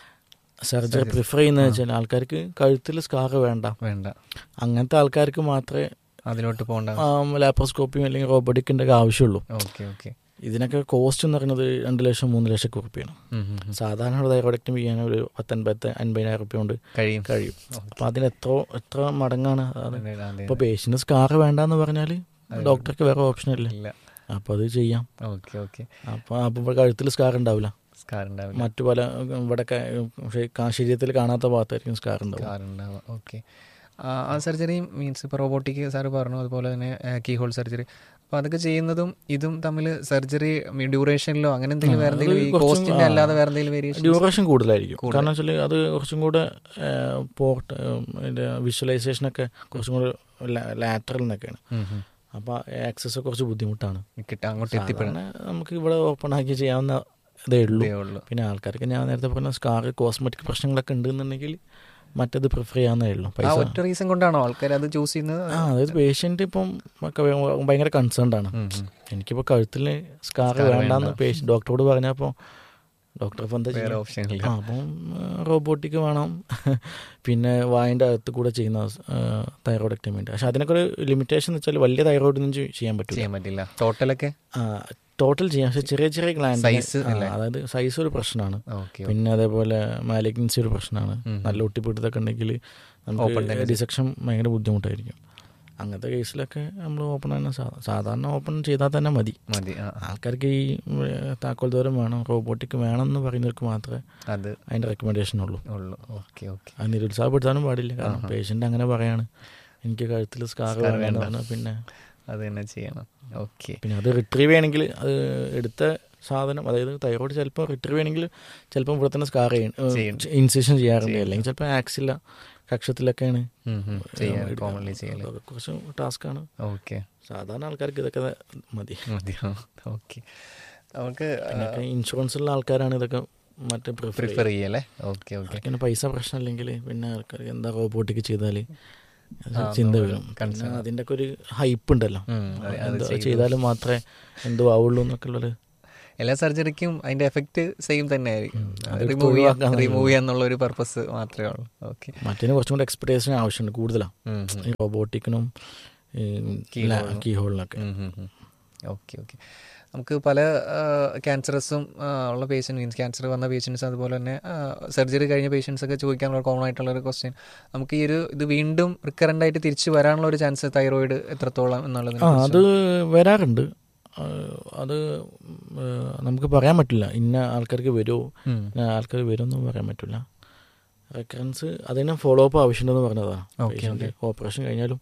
സർജറി പ്രിഫർ ചെയ്യുന്നത് വെച്ചാൽ ആൾക്കാർക്ക് കഴുത്തിൽ സ്കാർ വേണ്ട വേണ്ട അങ്ങനത്തെ ആൾക്കാർക്ക് മാത്രമേ അതിലോട്ട് പോകണ്ട ലാപ്രോസ്കോപ്പിയും അല്ലെങ്കിൽ റോബോട്ടിക്കിൻ്റെ ഒക്കെ ആവശ്യമുള്ളൂ ഓക്കെ ഓക്കെ ഇതിനൊക്കെ കോസ്റ്റ് എന്ന് പറയുന്നത് രണ്ട് ലക്ഷം മൂന്ന് ലക്ഷം റുപ്യാണ് സാധാരണ തൈറോയിഡക്ടം ചെയ്യാൻ ഒരു പത്തൊൻപത്ത് അൻപതിനായിരം റുപ്യ കൊണ്ട് കഴിയും കഴിയും അപ്പം അതിന് എത്ര എത്ര മടങ്ങാണ് അത് അതെ, അതെ. ഇപ്പോൾ പേഷ്യൻ്റ് സ്കാർ വേണ്ടെന്ന് പറഞ്ഞാൽ ഡോക്ടർക്ക് വേറെ ഓപ്ഷൻ ഇല്ല ഇല്ല അപ്പോൾ അത് ചെയ്യാം ഓക്കെ ഓക്കെ അപ്പോൾ അപ്പോൾ കഴുത്തിൽ സ്കാർ ഉണ്ടാവില്ല സ്കാർ ഉണ്ടാവില്ല മറ്റു പല ഇവിടെയൊക്കെ പക്ഷേ കാ- ശരീരത്തിൽ കാണാത്ത ഭാഗത്തായിരിക്കും സ്കാർ ഉണ്ടാവും സ്കാർ ഉണ്ടാവുക ഓക്കെ ആ സർജറി മീൻസ് ഇപ്പോൾ റോബോട്ടിക് സാറ് പറഞ്ഞു അതുപോലെ തന്നെ കീ ഹോൾ സർജറി അപ്പോൾ അതൊക്കെ ചെയ്യുന്നതും ഇതും തമ്മിൽ സർജറി ഡ്യൂറേഷനിലോ അങ്ങനെ എന്തെങ്കിലും വേറെ എന്തെങ്കിലും ഈ കുറച്ചും, കോസ്റ്റിന്റെ ആ, അല്ലാതെ വേറെ എന്തെങ്കിലും വേരിയേഷൻ ഡ്യൂറേഷൻ കൂടുതലായിരിക്കും കാരണം വെച്ചാൽ അത് കുറച്ചും കൂടെ പോർട്ട് അതിൻ്റെ വിഷ്വലൈസേഷനൊക്കെ കുറച്ചും കൂടെ ലാറ്ററൽ എന്നൊക്കെയാണ് അപ്പോൾ ആക്സസ് കുറച്ച് ബുദ്ധിമുട്ടാണ് കിട്ടാൻ അങ്ങോട്ട് എത്തിപ്പെടാൻ സാധാരണ നമുക്ക് ഇവിടെ ഓപ്പൺ ആക്കി ചെയ്യാവുന്ന ഇതേ ഉള്ളൂ ഇതേ ഉള്ളൂ പിന്നെ ആൾക്കാർക്ക് ഞാൻ നേരത്തെ പറഞ്ഞ സ്കാർ കോസ്മെറ്റിക് പ്രശ്നങ്ങളൊക്കെ ഉണ്ടെന്നുണ്ടെങ്കിൽ മറ്റത് പ്രിഫർ ചെയ്യാവുന്നേ ഉള്ളൂ ആ പൈസ ഒറ്റ റീസൺ കൊണ്ടാണോ ആൾക്കാർ അത് ചൂസ് ചെയ്യുന്നത് ആ അതായത് പേഷ്യൻ്റ് ഇപ്പം ഒക്കെ ഭയ- ഭയങ്കര കൺസേൺഡ് ആണ് ഉം, ഉം. എനിക്കിപ്പോൾ കഴുത്തിൽ സ്കാർ വേണ്ടാന്ന് പേഷ്യൻ ഡോക്ടറോട് പറഞ്ഞപ്പോൾ ഡോക്ടർ ഇപ്പം എന്താ വേറെ ചെയ്യുക ഓപ്ഷൻ ഇല്ല ആ അപ്പം റോബോട്ടിക് വേണം പിന്നെ വായിൻ്റെ അകത്ത് കൂടെ ചെയ്യുന്ന തൈറോയിഡക്ടമി ഉണ്ട് പക്ഷെ അതിനൊക്കെ ഒരു ലിമിറ്റേഷൻ എന്ന് വെച്ചാൽ വലിയ തൈറോയിഡ് ഒന്നും ചെയ്യാൻ പറ്റില്ല ചെയ്യാൻ പറ്റില്ല ടോട്ടലൊക്കെ ടോട്ടൽ ചെയ്യാം പക്ഷെ ചെറിയ ചെറിയ ഗ്ലാൻഡ് Size അല്ലേ? അതായത് സൈസ് ഒരു പ്രശ്നമാണ് ഓക്കെ പിന്നെ അതേപോലെ മാലിഗ്നൻസി ഒരു പ്രശ്നമാണ് ഉം. നല്ല ഒട്ടിപ്പിടുത്തൊക്കെ ഉണ്ടെങ്കിൽ Open നമുക്ക് തന്നെ ഡിസക്ഷൻ ഭയങ്കര ബുദ്ധിമുട്ടായിരിക്കും അങ്ങനത്തെ കേസിലൊക്കെ നമ്മൾ ഓപ്പൺ തന്നെ സാ- സാധാരണ ഓപ്പൺ ചെയ്താൽ തന്നെ മതി മതി ആ ആ. ആൾക്കാർക്ക് ഈ ഏഹ്, താക്കോൽ ദൂരം വേണം റോബോട്ടിക് വേണം എന്ന് പറയുന്നവർക്ക് മാത്രമേ അത് അതിൻ്റെ റെക്കമെൻഡേഷൻ ഉള്ളൂ ഉള്ളു ഓക്കെ ഓക്കെ അത് നിരുത്സാഹപ്പെടുത്താനും പാടില്ല കാരണം പേഷ്യൻ്റ് അങ്ങനെ പറയാണ് എനിക്ക് കഴുത്തിൽ സ്കാർ Scar വേണമെന്ന് വേണ്ട. പറഞ്ഞാൽ പിന്നെ അത് തന്നെ ചെയ്യണം ഓക്കെ പിന്നെ അത് റിട്രീവ് ചെയ്യണമെങ്കിൽ അത് എടുത്ത സാധനം അതായത് തൈറോയ്ഡ് ചിലപ്പോൾ റിട്രീവ് ചെയ്യണമെങ്കിൽ ചിലപ്പോൾ ഇവിടെ തന്നെ സ്കാർ ചെയ്യണം. ചെയ്യും ഇൻസിഷൻ ചെയ്യാറുണ്ട് അല്ലെങ്കിൽ ചിലപ്പോൾ ആക്സില്ല കക്ഷത്തിലൊക്കെയാണ് ചെയ്യാൻ എടുക്കുക. കോമൺലി ചെയ്യല് അതൊക്കെ കുറച്ച് ടാസ്ക്കാണ് ഓക്കെ സാധാരണ ആൾക്കാർക്ക് ഇതൊക്കെ മതി മതി ഓക്കെ നമുക്ക് പിന്നെ ഇൻഷുറൻസ് ഉള്ള ആൾക്കാരാണ് ഇതൊക്കെ മറ്റേ പ്രിഫർ പ്രിഫർ ചെയ്യല്ലേ ഓക്കെ ഓക്കെ പിന്നെ പൈസ പ്രശ്നമില്ലെങ്കിൽ പിന്നെ ആൾക്കാർക്ക് എന്താ റോബോട്ടിക്ക് ചെയ്താൽ ആ, ചിന്ത നമ്മള് വരും concern. പിന്നെ അതിൻ്റെ ഒക്കെ ഒരു ഹൈപ്പ് ഉണ്ടല്ലോ ഉം, അതെ, അത് എന്തോ ചെയ്തു. ചെയ്താലും മാത്രമേ എന്തോ ആവുള്ളൂ എന്നൊക്കെ ഉള്ളത് എല്ലാ സർജറിക്കും അതിന്റെ എഫക്റ്റ് സെയിം തന്നെ ആയിരിക്കും അത് റിമൂവ് ഒഴിവാക്കാൻ ചെയ്യാൻ റിമൂവ് ചെയ്യാന്നുള്ള ഒരു പർപ്പസ് മാത്രമേ ഉള്ളൂ ഓക്കെ മറ്റേന് കുറച്ചും കൂടെ എക്സ്പെർട്ടൈസിന് ആവശ്യമുണ്ട് കൂടുതലാണ് ഈ റോബോട്ടിക്കിനും Keyhole-നും. കീ ഹോളിനൊക്കെ ഓക്കെ ഓക്കെ നമുക്ക് പല ക്യാൻസറസും ഉള്ള പേഷ്യൻസ് മീൻസ് ക്യാൻസർ വന്ന പേഷ്യൻസ് അതുപോലെ തന്നെ സർജറി കഴിഞ്ഞ പേഷ്യൻസ് ഒക്കെ ചോദിക്കാനുള്ള കോമൺ ആയിട്ടുള്ള ഒരു ക്വസ്റ്റ്യൻ നമുക്ക് ഈ ഒരു ഇത് വീണ്ടും റിക്കറൻ്റ് ആയിട്ട് തിരിച്ചു വരാനുള്ള ഒരു ചാൻസ് തൈറോയിഡ് എത്രത്തോളം എന്നുള്ളത് ആ അത് വരാറുണ്ട് ആ, അത് ആ, നമുക്ക് പറയാൻ പറ്റില്ല ഇന്ന ആൾക്കാർക്ക് വരുമോ ഇന്ന ആൾക്കാർ വരുമെന്ന് പറയാൻ പറ്റില്ല റെക്കറൻസ് അതിന് ഫോളോ അപ്പ് ആവശ്യമുണ്ടെന്ന് പറഞ്ഞതാണ് Okay, okay. ഓപ്പറേഷൻ കഴിഞ്ഞാലും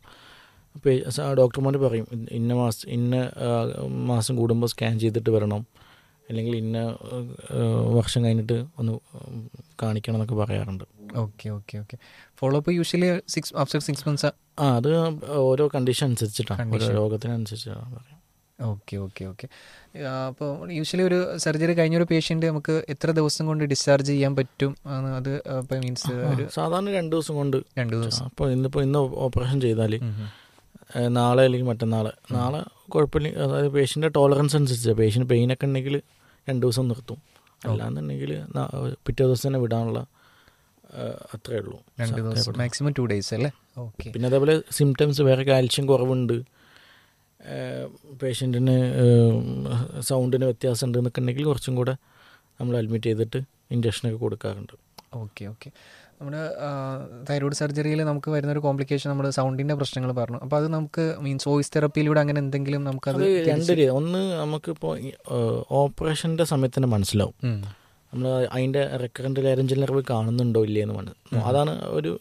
ഡോക്ടർമാർ പറയും ഇന്ന- ഇന്ന മാസം ഇന്ന ആ, മാസം കൂടുമ്പോൾ സ്കാൻ ചെയ്തിട്ട് വരണം അല്ലെങ്കിൽ ഇന്ന ആ, വർഷം കഴിഞ്ഞിട്ട് ഒന്ന് കാണിക്കണം എന്നൊക്കെ പറയാറുണ്ട് okay okay okay follow up usually six after six months ആ അത് ഓരോ കണ്ടീഷൻ അനുസരിച്ചിട്ടാണ് ഓരോ Condition. രോഗത്തിനനുസരിച്ചാണ് പറയാം ഓക്കെ ഓക്കെ ഓക്കെ അപ്പോൾ യൂഷ്വലി ഒരു സർജറി കഴിഞ്ഞൊരു പേഷ്യൻ്റ് നമുക്ക് എത്ര ദിവസം കൊണ്ട് ഡിസ്ചാർജ് ചെയ്യാൻ പറ്റും ആണ് അത് ഇപ്പോൾ മീൻസ് ഒരു സാധാരണ രണ്ട് ദിവസം കൊണ്ട് രണ്ട് ദിവസം അപ്പോൾ ഇന്നിപ്പോൾ ഇന്ന് ഓപ്പറേഷൻ ചെയ്താൽ ഉം, ഉം. ഏഹ് നാളെ അല്ലെങ്കിൽ മറ്റന്നാൾ നാളെ കുഴപ്പമില്ല അതായത് പേഷ്യൻ്റെ ടോളറൻസ് അനുസരിച്ച് പേഷ്യൻ്റ് പെയിനൊക്കെ ഉണ്ടെങ്കിൽ രണ്ട് ദിവസം നിർത്തും അല്ലാന്നുണ്ടെങ്കിൽ നാ- പിറ്റേ ദിവസം തന്നെ വിടാനുള്ള ഏഹ് അത്രേ ഉള്ളൂ രണ്ട് ദിവസം മാക്സിമം ടു ഡേയ്സ് അല്ലേ ഓക്കെ പിന്നെ അതേപോലെ സിംറ്റംസ് വേറെ കാൽഷ്യം കുറവുണ്ട് പേഷ്യൻറ്റിന് സൗണ്ടിന് വ്യത്യാസം ഉണ്ട് എന്നൊക്കെ ഉണ്ടെങ്കിൽ കുറച്ചും കൂടെ നമ്മൾ അഡ്മിറ്റ് ചെയ്തിട്ട് ഇഞ്ചക്ഷനൊക്കെ കൊടുക്കാറുണ്ട് ഓക്കെ ഓക്കെ നമ്മുടെ തൈറോയ്ഡ് സർജറിയിൽ നമുക്ക് വരുന്ന ഒരു കോംപ്ലിക്കേഷൻ നമ്മുടെ സൗണ്ടിൻ്റെ പ്രശ്നങ്ങൾ പറഞ്ഞു അപ്പോൾ അത് നമുക്ക് മീൻസ് വോയിസ് തെറപ്പിയിലൂടെ അങ്ങനെ എന്തെങ്കിലും നമുക്കത് അത് രണ്ട് രീതി ഒന്ന് നമുക്കിപ്പോൾ ഓപ്പറേഷൻ്റെ സമയത്ത് തന്നെ മനസ്സിലാവും ഉം. നമ്മൾ അതിൻ്റെ റെക്കറൻറ്റ് ലാരഞ്ചൽ നെർവ് കാണുന്നുണ്ടോ ഇല്ലേ എന്ന് പറഞ്ഞു അതാണ് ഒരു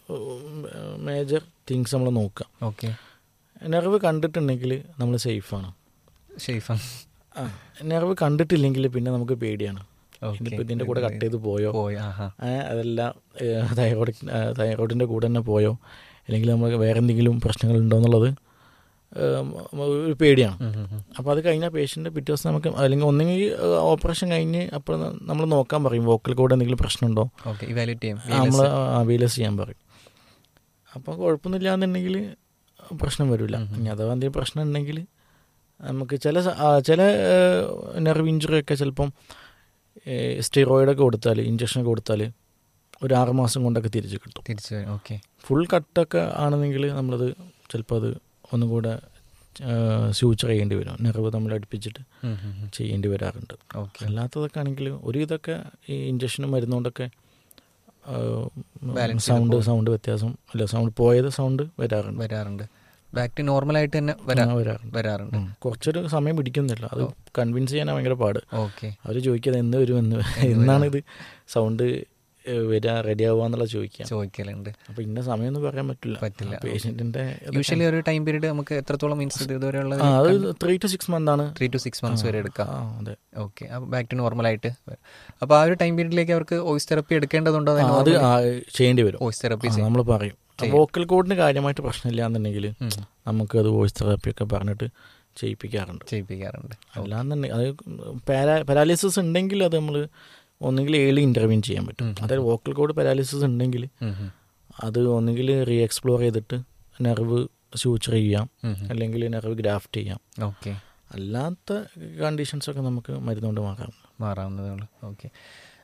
മേജർ തിങ്സ് നമ്മൾ നോക്കുക ഓക്കെ നെർവ് കണ്ടിട്ടുണ്ടെങ്കിൽ നമ്മൾ സേഫാണ് ഷെയ്ഫാണ് ആ നെർവ് കണ്ടിട്ടില്ലെങ്കിൽ പിന്നെ നമുക്ക് പേടിയാണ് ഓക്കെ ഇതിപ്പോൾ ഇതിൻ്റെ കൂടെ കട്ട് ചെയ്ത് പോയോ പോയി ആഹാ ഏ, അതെല്ലാം തൈറോയ്ഡ് തൈറോയിഡിൻ്റെ കൂടെ തന്നെ പോയോ അല്ലെങ്കിൽ നമുക്ക് വേറെ എന്തെങ്കിലും പ്രശ്നങ്ങളുണ്ടോ എന്നുള്ളത് ഏം, ഒരു പേടിയാണ് ഉം, ഉം, ഉം. അപ്പോൾ അത് കഴിഞ്ഞാൽ പേഷ്യൻ്റ് പിറ്റേ ദിവസം നമുക്ക് അല്ലെങ്കിൽ ഒന്നെങ്കിൽ ഓപ്പറേഷൻ കഴിഞ്ഞ് അപ്പോൾ നമ്മൾ നോക്കാൻ പറയും വോക്കൽ കൂടെ എന്തെങ്കിലും പ്രശ്നമുണ്ടോ ഓക്കെ ഇവാലുവേറ്റ് ചെയ്യാം നമ്മൾ അവീലസ് ചെയ്യാൻ പറയും അപ്പോൾ കുഴപ്പമൊന്നുമില്ല എന്നുണ്ടെങ്കിൽ പ്രശ്നം വരില്ല ഇനി അഥവാ എന്തെങ്കിലും പ്രശ്നം ഉണ്ടെങ്കിൽ നമുക്ക് ചില സ- ആ, ചില നെർവ് ഇഞ്ചുറി ഒക്കെ ചിലപ്പം സ്റ്റിറോയിഡൊക്കെ കൊടുത്താൽ ഇഞ്ചക്ഷൻ കൊടുത്താൽ ഒരു ആറ് മാസം കൊണ്ടൊക്കെ തിരിച്ച് കിട്ടും തിരിച്ചു വരും ഓക്കെ ഫുൾ കട്ടൊക്കെ ആണെന്നെങ്കിൽ നമ്മളത് ചിലപ്പോൾ അത് ഒന്നും കൂടെ സ്യൂച്ചർ ചെയ്യേണ്ടി വരും നെർവ് നമ്മൾ അടുപ്പിച്ചിട്ട് ചെയ്യേണ്ടി വരാറുണ്ട് ഓക്കെ അല്ലാത്തതൊക്കെ ആണെങ്കിൽ ഒരു ഇതൊക്കെ ഈ ഇഞ്ചക്ഷനും മരുന്നുകൊണ്ടൊക്കെ Balance ചെയ്ത് സൗണ്ട് പോകും. സൗണ്ട് വ്യത്യാസം അല്ല സൗണ്ട് പോയത് സൗണ്ട് വരാറുണ്ട് വരാറുണ്ട് ബാക്ക് ടു നോർമലായിട്ട് തന്നെ വരാ ആ, വരാറുണ്ട് വരാറുണ്ട് ഉം. കുറച്ചൊരു സമയം പിടിക്കുന്നില്ല അത് കൺവിൻസ് ചെയ്യാനാണ് ഭയങ്കര പാട് ഓക്കെ അവർ ചോദിക്കുന്നത് എന്ന് വരും എന്ന് എന്നാണ് ഇത് സൗണ്ട് വരിക റെഡി ആവുക എന്നുള്ള ചോദിക്കുക ചോദിക്കലുണ്ട് അപ്പോൾ ഇന്ന സമയം ഒന്നും പറയാൻ പറ്റില്ല പറ്റില്ല. പേഷ്യൻറ്റിൻ്റെ യൂഷ്വലി ഒരു ടൈം പീരീഡ് നമുക്ക് എത്രത്തോളം മീൻസ് ഇതുവരെയുള്ള ആ അത് ത്രീ ടു സിക്സ് മന്ത് ആണ് ത്രീ ടു സിക്സ് മന്ത്സ് വരെ എടുക്കാം ആ അതെ ഓക്കെ അപ്പോൾ ബാക്ക് ടു നോർമലായിട്ട് അപ്പോൾ ആ ഒരു ടൈം പീരീഡിലേക്ക് അവർക്ക് വോയിസ് തെറപ്പി എടുക്കേണ്ടതുണ്ടോ ആ, അത് ആ, ചെയ്യേണ്ടി വരും വോയിസ് തെറപ്പി നമ്മൾ പറയും വോക്കൽ കോഡിന് കാര്യമായിട്ട് പ്രശ്നമില്ല എന്നുണ്ടെങ്കിൽ നമുക്ക് അത് വോയിസ് തെറാപ്പി ഒക്കെ പറഞ്ഞിട്ട് ചെയ്യിപ്പിക്കാറുണ്ട് ചെയ്യിപ്പിക്കാറുണ്ട് അല്ലാന്നുണ്ടെങ്കിൽ അത് പാരാ പാരാലിസിസ് ഉണ്ടെങ്കിൽ അത് നമ്മൾ ഒന്നുകിൽ ഏളി ഇൻ്റർവ്യൂൻ ചെയ്യാൻ പറ്റും അതായത് വോക്കൽ കോഡ് പാരാലിസിസ് ഉണ്ടെങ്കിൽ ഉം, ഉം. അത് ഒന്നുകിൽ റീ എക്സ്പ്ലോർ ചെയ്തിട്ട് നെർവ് സ്യൂച്ചർ ചെയ്യാം ഉം, ഉം. അല്ലെങ്കിൽ നെർവ് ഗ്രാഫ്റ്റ് ചെയ്യാം ഓക്കെ അല്ലാത്ത കണ്ടീഷൻസൊക്കെ നമുക്ക് മരുന്നുകൊണ്ട് മാറാം മാറാവുന്നതേ ഉള്ളൂ ഓക്കെ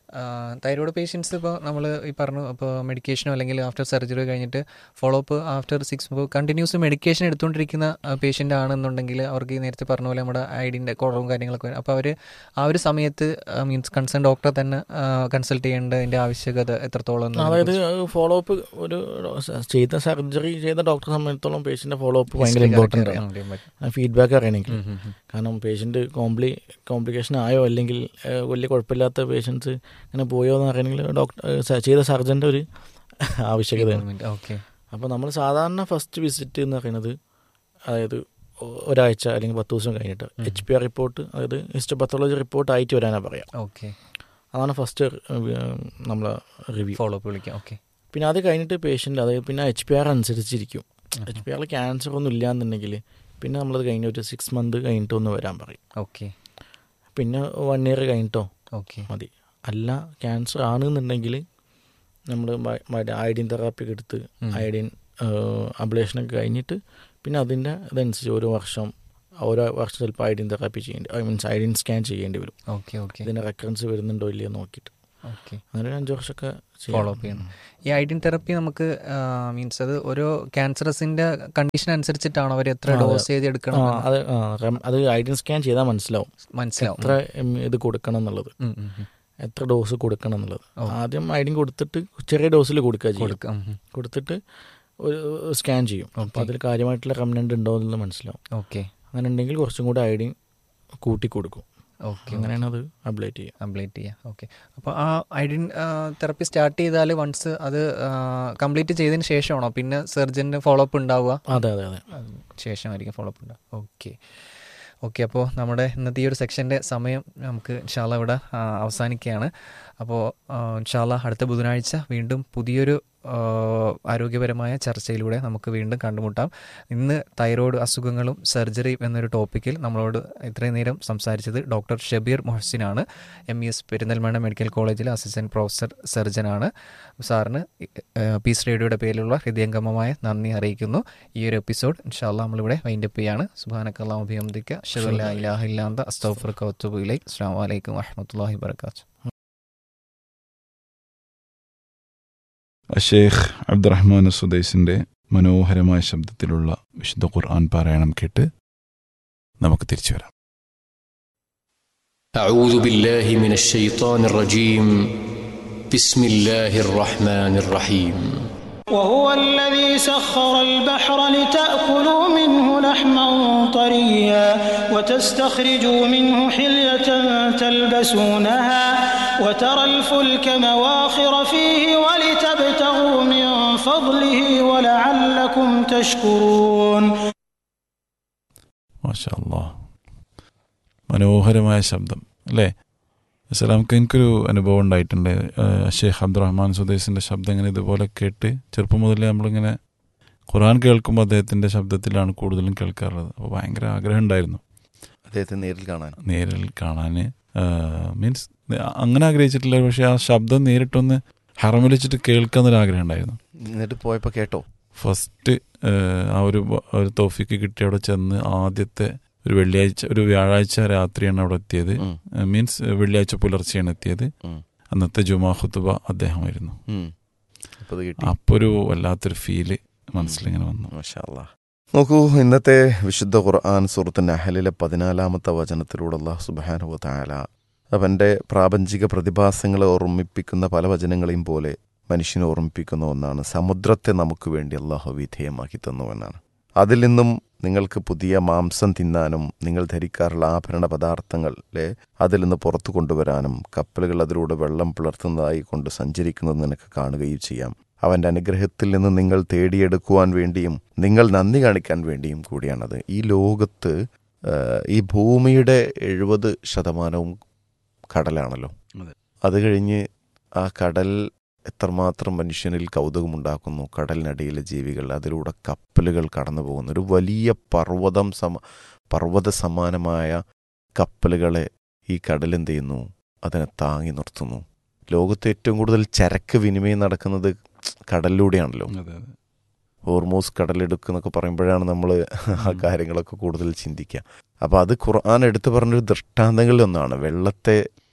തൈറോയ്ഡ് പേഷ്യൻസ് ഇപ്പോൾ നമ്മൾ ഈ പറഞ്ഞു ഇപ്പോൾ മെഡിക്കേഷനോ അല്ലെങ്കിൽ ആഫ്റ്റർ സർജറി കഴിഞ്ഞിട്ട് ഫോളോ അപ്പ് ആഫ്റ്റർ സിക്സ് ഇപ്പോൾ കണ്ടിന്യൂസ് മെഡിക്കേഷൻ എടുത്തുകൊണ്ടിരിക്കുന്ന പേഷ്യൻ്റ് ആണെന്നുണ്ടെങ്കിൽ അവർക്ക് ഈ നേരത്തെ പറഞ്ഞ പോലെ നമ്മുടെ ഐഡിൻ്റെ കുറവും കാര്യങ്ങളൊക്കെ വരും അപ്പോൾ അവർ ആ ഒരു സമയത്ത് മീൻസ് കൺസേൺ ഡോക്ടറെ തന്നെ കൺസൾട്ട് ചെയ്യേണ്ടതിൻ്റെ ആവശ്യകത എത്രത്തോളം എന്ന് അതായത് ഫോളോ അപ്പ് ഒരു ചെയ്ത സർജറി ചെയ്ത ഡോക്ടറെ സംബന്ധിച്ചിടത്തോളം പേഷ്യൻ്റെ ഫോളോ അപ്പ് ഭയങ്കര ഇമ്പോർട്ടൻ്റ് ആണ് അറിയാൻ പറ്റും ഫീഡ്ബാക്ക് അറിയണമെങ്കിൽ ഉം, ഉം, ഉം. കാരണം പേഷ്യൻ്റ് കോംപ്ലി കോംപ്ലിക്കേഷൻ ആയോ അല്ലെങ്കിൽ ഏഹ്, വലിയ കുഴപ്പമില്ലാത്ത പേഷ്യൻസ് ഇങ്ങനെ പോയോ എന്ന് അറിയണമെങ്കിൽ ഡോക്ടർ ചെയ്ത സർജൻ്റെ ഒരു ആവശ്യകതയാണ് ഓക്കെ അപ്പോൾ നമ്മൾ സാധാരണ ഫസ്റ്റ് വിസിറ്റ് എന്ന് പറയുന്നത് അതായത് ഒ- ഒരാഴ്ച അല്ലെങ്കിൽ പത്ത് ദിവസം കഴിഞ്ഞിട്ട് എച്ച് പി ആർ റിപ്പോർട്ട് അതായത് ഹിസ്റ്റോപത്തോളജി റിപ്പോർട്ട് ആയിട്ട് വരാനാണ് പറയാം ഓക്കെ അതാണ് ഫസ്റ്റ് നമ്മളെ റിവ്യൂ ഫോളോ അപ്പ് വിളിക്കാം ഓക്കെ പിന്നെ അത് കഴിഞ്ഞിട്ട് പേഷ്യൻ്റ് അതായത് പിന്നെ എച്ച് പി ആർ അനുസരിച്ചിരിക്കും എച്ച് പി ആറിൽ ക്യാൻസർ ഒന്നും ഇല്ലാന്നുണ്ടെങ്കിൽ പിന്നെ നമ്മളത് കഴിഞ്ഞ ഒരു സിക്സ് മന്ത് കഴിഞ്ഞിട്ട് ഒന്ന് വരാൻ പറയും ഓക്കെ പിന്നെ വൺ ഇയർ കഴിഞ്ഞിട്ടോ ഓക്കെ മതി അല്ല ക്യാൻസർ ആണെന്നുണ്ടെങ്കിൽ നമ്മൾ അയഡിൻ തെറാപ്പി ഒക്കെ എടുത്ത് ഉം. അയഡിൻ അബ്ലേഷനൊക്കെ കഴിഞ്ഞിട്ട് പിന്നെ അതിൻ്റെ ഇതനുസരിച്ച് ഓരോ വർഷം ഓരോ വർഷം ചിലപ്പോൾ അയഡിൻ തെറാപ്പി ചെയ്യേണ്ടി ഐ മീൻസ് അയഡിൻ സ്കാൻ ചെയ്യേണ്ടി വരും ഓക്കെ ഓക്കെ ഇതിന് റെക്കറൻസ് വരുന്നുണ്ടോ ഇല്ലയോ നോക്കിയിട്ട് ഓക്കെ അങ്ങനെ ഒരു അഞ്ച് വർഷമൊക്കെ ഫോളോ അപ്പ് ചെയ്യണം ഈ ഐഡിൻ തെറപ്പി നമുക്ക് മീൻസ് അത് ഓരോ ക്യാൻസറസിന്റെ കണ്ടീഷൻ അനുസരിച്ചിട്ടാണ് അവർ എത്ര ആ, അതെ. ഡോസ് ചെയ്ത് ആ, എടുക്കണം എന്ന് അത് ആ, റം- അത് ഐഡിൻ സ്കാൻ ചെയ്താൽ മനസ്സിലാവും മനസ്സിലാവും എത്ര എം ഇത് കൊടുക്കണം എന്നുള്ളത് ഉം, ഉം, ഉം. എത്ര ഡോസ് കൊടുക്കണം എന്നുള്ളത് ഓ. ആദ്യം ഐഡിൻ കൊടുത്തിട്ട് ചെറിയ ഡോസിൽ കൊടുക്കുക ചെയ്യും കൊടുക്കാം ഉം. കൊടുത്തിട്ട് ഒരു സ്കാൻ ചെയ്യും അപ്പോൾ Okay. അതിൽ കാര്യമായിട്ടുള്ള റെമനൻ്റ് ഉണ്ടോ എന്നുള്ളത് മനസ്സിലാവും ഓക്കെ അങ്ങനെ ഉണ്ടെങ്കിൽ കുറച്ചും കൂടെ ഐഡിൻ കൂട്ടി കൊടുക്കും ഓക്കെ അങ്ങനെയാണ് അത് അപ്ഡേറ്റ് ചെയ്യുക കംപ്ലീറ്റ് ചെയ്യാം ഓക്കെ അപ്പോൾ ആ ഐഡിൻ തെറപ്പി സ്റ്റാർട്ട് ചെയ്താൽ വൺസ് അത് കംപ്ലീറ്റ് ചെയ്തതിന് ശേഷമാണോ പിന്നെ സർജൻ്റെ ഫോളോ അപ്പ് ഉണ്ടാവുക അതെ അതെ അതെ അതിന് ശേഷമായിരിക്കും ഫോളോ അപ്പ് ഉണ്ടാവുക ഓക്കെ ഓക്കെ അപ്പോൾ നമ്മുടെ ഇന്നത്തെ ഈ ഒരു സെക്ഷൻ്റെ സമയം നമുക്ക് ഇൻഷാല്ല ഇവിടെ ആ, അവസാനിക്കുകയാണ് അപ്പോൾ ഇൻഷാല്ല അടുത്ത ബുധനാഴ്ച വീണ്ടും പുതിയൊരു ആ, ആരോഗ്യപരമായ ചർച്ചയിലൂടെ നമുക്ക് വീണ്ടും കണ്ടുമുട്ടാം ഇന്ന് തൈറോയ്ഡ് അസുഖങ്ങളും സർജറി എന്നൊരു ടോപ്പിക്കിൽ നമ്മളോട് ഇത്രയും നേരം സംസാരിച്ചത് ഡോക്ടർ ഷബീർ മൊഹസിനാണ് M E S Perinthalmanna medical കോളേജിലെ അസിസ്റ്റൻറ്റ് പ്രൊഫസർ സർജനാണ് സാറിന് ഏഹ്, പീസ് റേഡിയോയുടെ പേരിലുള്ള ഹൃദയംഗമമായ നന്ദി അറിയിക്കുന്നു ഈ ഒരു എപ്പിസോഡ് ഇൻഷാല്ല നമ്മളിവിടെ വൈൻഡപ്പ് ചെയ്യാണ് സുബാനക്കല്ലാം അഭിയന്തിക്ക ഷെറുല്ല ഇലാഹ ഇല്ലാന്ത അസ്തഫർ കൗത്തുബുലൈ അസ്സാം വലൈക്കും വറഹമത്തല്ലാഹി വർക്കാത്തു അഷേഖ് അബ്ദുറഹ്മാൻ സുദൈസിന്റെ മനോഹരമായ ശബ്ദത്തിലുള്ള വിശുദ്ധ ഖുർആൻ പാരായണം കേട്ട് നമുക്ക് തിരിച്ചു വരാം أعوذ بالله من الشيطان الرجيم بسم الله الرحمن الرحيم وهو الذي سخر البحر لتأكلوا منه لحما طريا وتستخرجوا منه حلية تلبسونها وترى الفلك مواخر فيه ولتبتغوا من فضله ولعلكم تشكرون മാഷാ അല്ലാ മനോഹരമായ ശബ്ദം അല്ലേ അസലാമക്ക് എനിക്കൊരു അനുഭവം ഉണ്ടായിട്ടുണ്ട് ഏഹ് ഷെയ്ഖ് അബ്ദുറഹ്മാൻ സുദൈസിന്റെ ശബ്ദം ഇങ്ങനെ ഇതുപോലെ കേട്ട് ചെറുപ്പം മുതലേ നമ്മളിങ്ങനെ ഖുർആൻ കേൾക്കുമ്പോൾ അദ്ദേഹത്തിന്റെ ശബ്ദത്തിലാണ് കൂടുതലും കേൾക്കാറുള്ളത് അപ്പോൾ ഭയങ്കര ആഗ്രഹം ഉണ്ടായിരുന്നു അദ്ദേഹത്തെ നേരിൽ കാണാൻ നേരിൽ കാണാൻ മീൻസ് അങ്ങനെ ആഗ്രഹിച്ചിട്ടില്ല പക്ഷെ ആ ശബ്ദം നേരിട്ടൊന്ന് ഹറമിൽ വെച്ചിട്ട് കേൾക്കാന്നൊരു ആഗ്രഹം ഉണ്ടായിരുന്നു എന്നിട്ട് പോയപ്പോൾ കേട്ടോ ഫസ്റ്റ് ഏഹ്, ആ ഒരു ബ- ഒരു തോഫിക്ക് കിട്ടി അവിടെ ചെന്ന് ആദ്യത്തെ ഒരു വെള്ളിയാഴ്ച ഒരു വ്യാഴാഴ്ച രാത്രിയാണ് അവിടെ എത്തിയത് ഉം, മീൻസ് വെള്ളിയാഴ്ച പുലർച്ചെയാണ് എത്തിയത് ഉം, അന്നത്തെ ജുമാ ഖുത്തുബ അദ്ദേഹമായിരുന്നു ഉം. അപ്പൊ അത് കിട്ടി അപ്പോൾ ഒരു വല്ലാത്തൊരു ഫീല് മനസ്സിലിങ്ങനെ വന്നു മാഷാ അല്ലാ. നോക്കൂ ഇന്നത്തെ വിശുദ്ധ ഖുർആൻ സൂറത്ത് നഹലിലെ പതിനാലാമത്തെ വചനത്തിലൂടെ അള്ളാഹു സുബാനുവ താല അവൻ്റെ പ്രാപഞ്ചിക പ്രതിഭാസങ്ങളെ ഓർമ്മിപ്പിക്കുന്ന പല വചനങ്ങളെയും പോലെ മനുഷ്യനെ ഓർമ്മിപ്പിക്കുന്ന ഒന്നാണ് സമുദ്രത്തെ നമുക്ക് വേണ്ടി അള്ളാഹു വിധേയമാക്കി തന്നു എന്നാണ് അതിൽ നിന്നും നിങ്ങൾക്ക് പുതിയ മാംസം തിന്നാനും നിങ്ങൾ ധരിക്കാറുള്ള ആഭരണ പദാർത്ഥങ്ങളെ അതിൽ നിന്ന് പുറത്തു കൊണ്ടുവരാനും കപ്പലുകൾ അതിലൂടെ വെള്ളം പിളർത്തുന്നതായി കൊണ്ട് സഞ്ചരിക്കുന്നത് നിനക്ക് കാണുകയും ചെയ്യാം അവൻ്റെ അനുഗ്രഹത്തിൽ നിന്ന് നിങ്ങൾ തേടിയെടുക്കുവാൻ വേണ്ടിയും നിങ്ങൾ നന്ദി കാണിക്കാൻ വേണ്ടിയും കൂടിയാണത് ഈ ലോകത്ത് ആ, ഈ ഭൂമിയുടെ എഴുപത് ശതമാനവും കടലാണല്ലോ അതെ. അത് കഴിഞ്ഞ് ആ കടൽ എത്രമാത്രം മനുഷ്യനിൽ കൗതുകമുണ്ടാക്കുന്നു കടലിനടിയിലെ ജീവികൾ അതിലൂടെ കപ്പലുകൾ കടന്നു പോകുന്നു ഒരു വലിയ പർവ്വതം സമ പർവ്വത സമാനമായ കപ്പലുകളെ ഈ കടൽ എന്ത് ചെയ്യുന്നു അതിനെ താങ്ങി നിർത്തുന്നു ലോകത്ത് ഏറ്റവും കൂടുതൽ ചരക്ക് വിനിമയം നടക്കുന്നത് കടലിലൂടെയാണല്ലോ അതെ അതെ ഹോർമോസ് കടലെടുക്കുക എന്നൊക്കെ പറയുമ്പോഴാണ് നമ്മൾ ആ കാര്യങ്ങളൊക്കെ കൂടുതൽ ചിന്തിക്കുക അപ്പോൾ അത് ഖുർആൻ എടുത്തു പറഞ്ഞൊരു ദൃഷ്ടാന്തങ്ങളിൽ ഒന്നാണ് വെള്ളത്തെ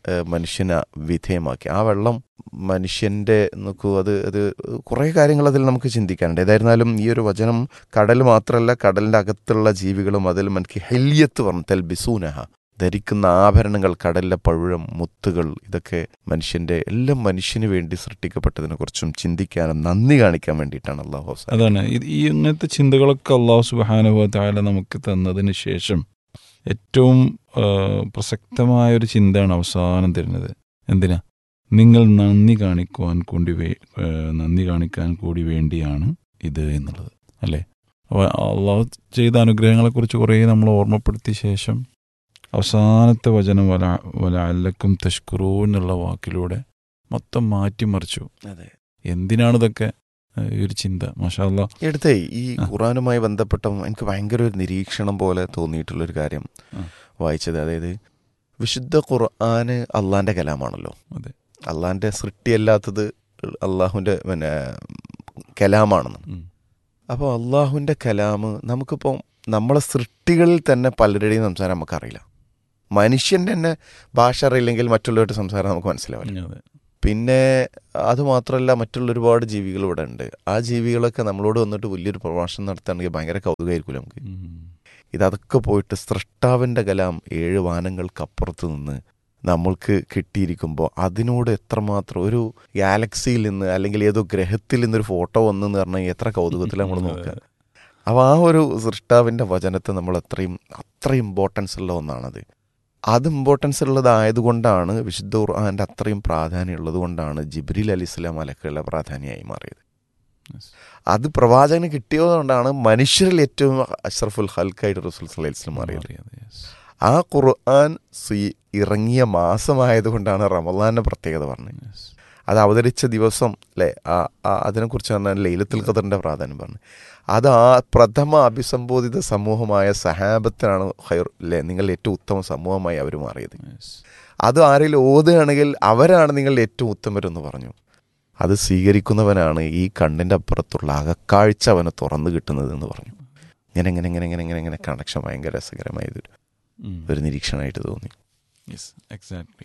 ഏഹ്, മനുഷ്യനെ വിധേയമാക്കി ആ വെള്ളം മനുഷ്യൻ്റെ നോക്കൂ അത് അത് കുറേ കാര്യങ്ങൾ അതിൽ നമുക്ക് ചിന്തിക്കാനുണ്ട് ഏതായിരുന്നാലും ഈ ഒരു വചനം കടൽ മാത്രമല്ല കടലിൻ്റെ അകത്തുള്ള ജീവികളും അതിൽ മനക്ക് ഹെല്യത്ത് പറഞ്ഞു തെൽ ബിസൂനഹ ധരിക്കുന്ന ആഭരണങ്ങൾ കടലിലെ പഴുഴം മുത്തുകൾ ഇതൊക്കെ മനുഷ്യൻ്റെ എല്ലാം മനുഷ്യന് വേണ്ടി സൃഷ്ടിക്കപ്പെട്ടതിനെ കുറിച്ചും ചിന്തിക്കാനും നന്ദി കാണിക്കാൻ വേണ്ടിയിട്ടാണ് അള്ളാഹു അവസാനം അതാണ് ഇത് ഈ ഇങ്ങനത്തെ ചിന്തകളൊക്കെ അള്ളാഹു സുബാനുഭവത്തായ നമുക്ക് തന്നതിന് ശേഷം ഏറ്റവും ആ, പ്രസക്തമായ ഒരു ചിന്തയാണ് അവസാനം തരുന്നത് എന്തിനാ നിങ്ങൾ നന്ദി കാണിക്കുവാൻ കൂടി വേ ആ, നന്ദി കാണിക്കാൻ കൂടി വേണ്ടിയാണ് ഇത് എന്നുള്ളത് അല്ലേ അപ്പോൾ അള്ളാഹു ചെയ്ത അനുഗ്രഹങ്ങളെക്കുറിച്ച് കുറേ നമ്മൾ ഓർമ്മപ്പെടുത്തിയ ശേഷം അവസാനത്തെ വചനം വല വല അല്ലക്കും തഷ്കുറൂ എന്നുള്ള വാക്കിലൂടെ മൊത്തം മാറ്റിമറിച്ചു അതെ എന്തിനാണ് ഇതൊക്കെ ആ, ഈ ഒരു ചിന്ത മാഷാ അല്ലാ എടുത്തേ ഈ ആ. ഖുറാനുമായി ബന്ധപ്പെട്ട എനിക്ക് ഭയങ്കര ഒരു നിരീക്ഷണം പോലെ തോന്നിയിട്ടുള്ളൊരു കാര്യം ആ. വായിച്ചത് അതായത് വിശുദ്ധ ഖുർആന് അള്ളാന്റെ കലാമാണല്ലോ അതെ അള്ളാന്റെ സൃഷ്ടിയല്ലാത്തത് അള്ളാഹുവിന്റെ പിന്നെ കലാമാണെന്ന് ഉം. അപ്പോൾ അള്ളാഹുവിന്റെ കലാമ് നമുക്കിപ്പോൾ നമ്മളെ സൃഷ്ടികളിൽ തന്നെ പലരുടെയും സംസാരം നമുക്കറിയില്ല മനുഷ്യന്റെ തന്നെ ഭാഷ അറിയില്ലെങ്കിൽ മറ്റുള്ളവരുടെ സംസാരം നമുക്ക് മനസ്സിലാവില്ല അതെ പിന്നെ അതുമാത്രമല്ല മറ്റുള്ള ഒരുപാട് ജീവികൾ ഇവിടെ ഉണ്ട് ആ ജീവികളൊക്കെ നമ്മളോട് വന്നിട്ട് വലിയൊരു പ്രഭാഷണം നടത്തുകയാണെങ്കിൽ ഭയങ്കര കൗതുകമായിരിക്കും നമുക്ക് ഉം. ഇതൊക്കെ പോയിട്ട് സൃഷ്ടാവിൻ്റെ കലാം ഏഴ് വാനങ്ങൾക്കപ്പുറത്ത് നിന്ന് നമ്മൾക്ക് കിട്ടിയിരിക്കുമ്പോൾ അതിനോട് എത്രമാത്രം ഒരു ഗാലക്സിയിൽ നിന്ന് അല്ലെങ്കിൽ ഏതോ ഗ്രഹത്തിൽ നിന്നൊരു ഫോട്ടോ വന്നെന്ന് പറഞ്ഞാൽ എത്ര കൗതുകത്തിൽ നമ്മൾ നോക്കുക അപ്പോൾ ആ ഒരു സൃഷ്ടാവിൻ്റെ വചനത്തെ നമ്മൾ അത്രയും അത്ര ഇമ്പോർട്ടൻസ് ഉള്ള ഒന്നാണത് അത് ഇമ്പോർട്ടൻസ് ഉള്ളതായതുകൊണ്ടാണ് വിശുദ്ധ ഖുർആാൻ്റെ അത്രയും പ്രാധാന്യം ഉള്ളതുകൊണ്ടാണ് ജിബ്രീൽ അലി ഇസ്ലാം അലക്കുള്ള പ്രാധാന്യമായി മാറിയത് Yes. അത് പ്രവാചകന് കിട്ടിയതുകൊണ്ടാണ് മനുഷ്യരിൽ ഏറ്റവും അഷ്റഫുൽ ഹൽക്കായിട്ട് റസൂൽ സല്ലല്ലാഹു അലൈഹി വസല്ലം മാറിയത് മാറിയത്, yes. ആ ഖുർആൻ സ്വീ- ഇറങ്ങിയ മാസമായതുകൊണ്ടാണ് റമദാന്റെ പ്രത്യേകത പറഞ്ഞത് Yes. അത് അവതരിച്ച ദിവസം അല്ലേ ആ ആ- അതിനെക്കുറിച്ച് പറഞ്ഞാൽ ലൈലത്തുൽ ഖദറിന്റെ പ്രാധാന്യം പറഞ്ഞു അത് ആ പ്രഥമ അഭിസംബോധിത സമൂഹമായ സഹാബത്തിനാണ് ഹൈർ അല്ലേ നിങ്ങൾ ഏറ്റവും ഉത്തമ സമൂഹമായി അവർ മാറിയത് Yes. അത് ആരെങ്കിലും ഓതുകയാണെങ്കിൽ അവരാണ് നിങ്ങൾ ഏറ്റവും ഉത്തമരെന്ന് പറഞ്ഞു അത് സ്വീകരിക്കുന്നവനാണ് ഈ കണ്ണിൻ്റെ അപ്പുറത്തുള്ള അകക്കാഴ്ച അവന് തുറന്നു കിട്ടുന്നത് എന്ന് പറഞ്ഞു ഇങ്ങനെ ഇങ്ങനെ ഇങ്ങനെ ഇങ്ങനെ ഇങ്ങനെ ഇങ്ങനെ കണക്ഷൻ ഭയങ്കര രസകരമായതൊരു ഉം. ഒരു നിരീക്ഷണമായിട്ട് തോന്നി Yes, exactly.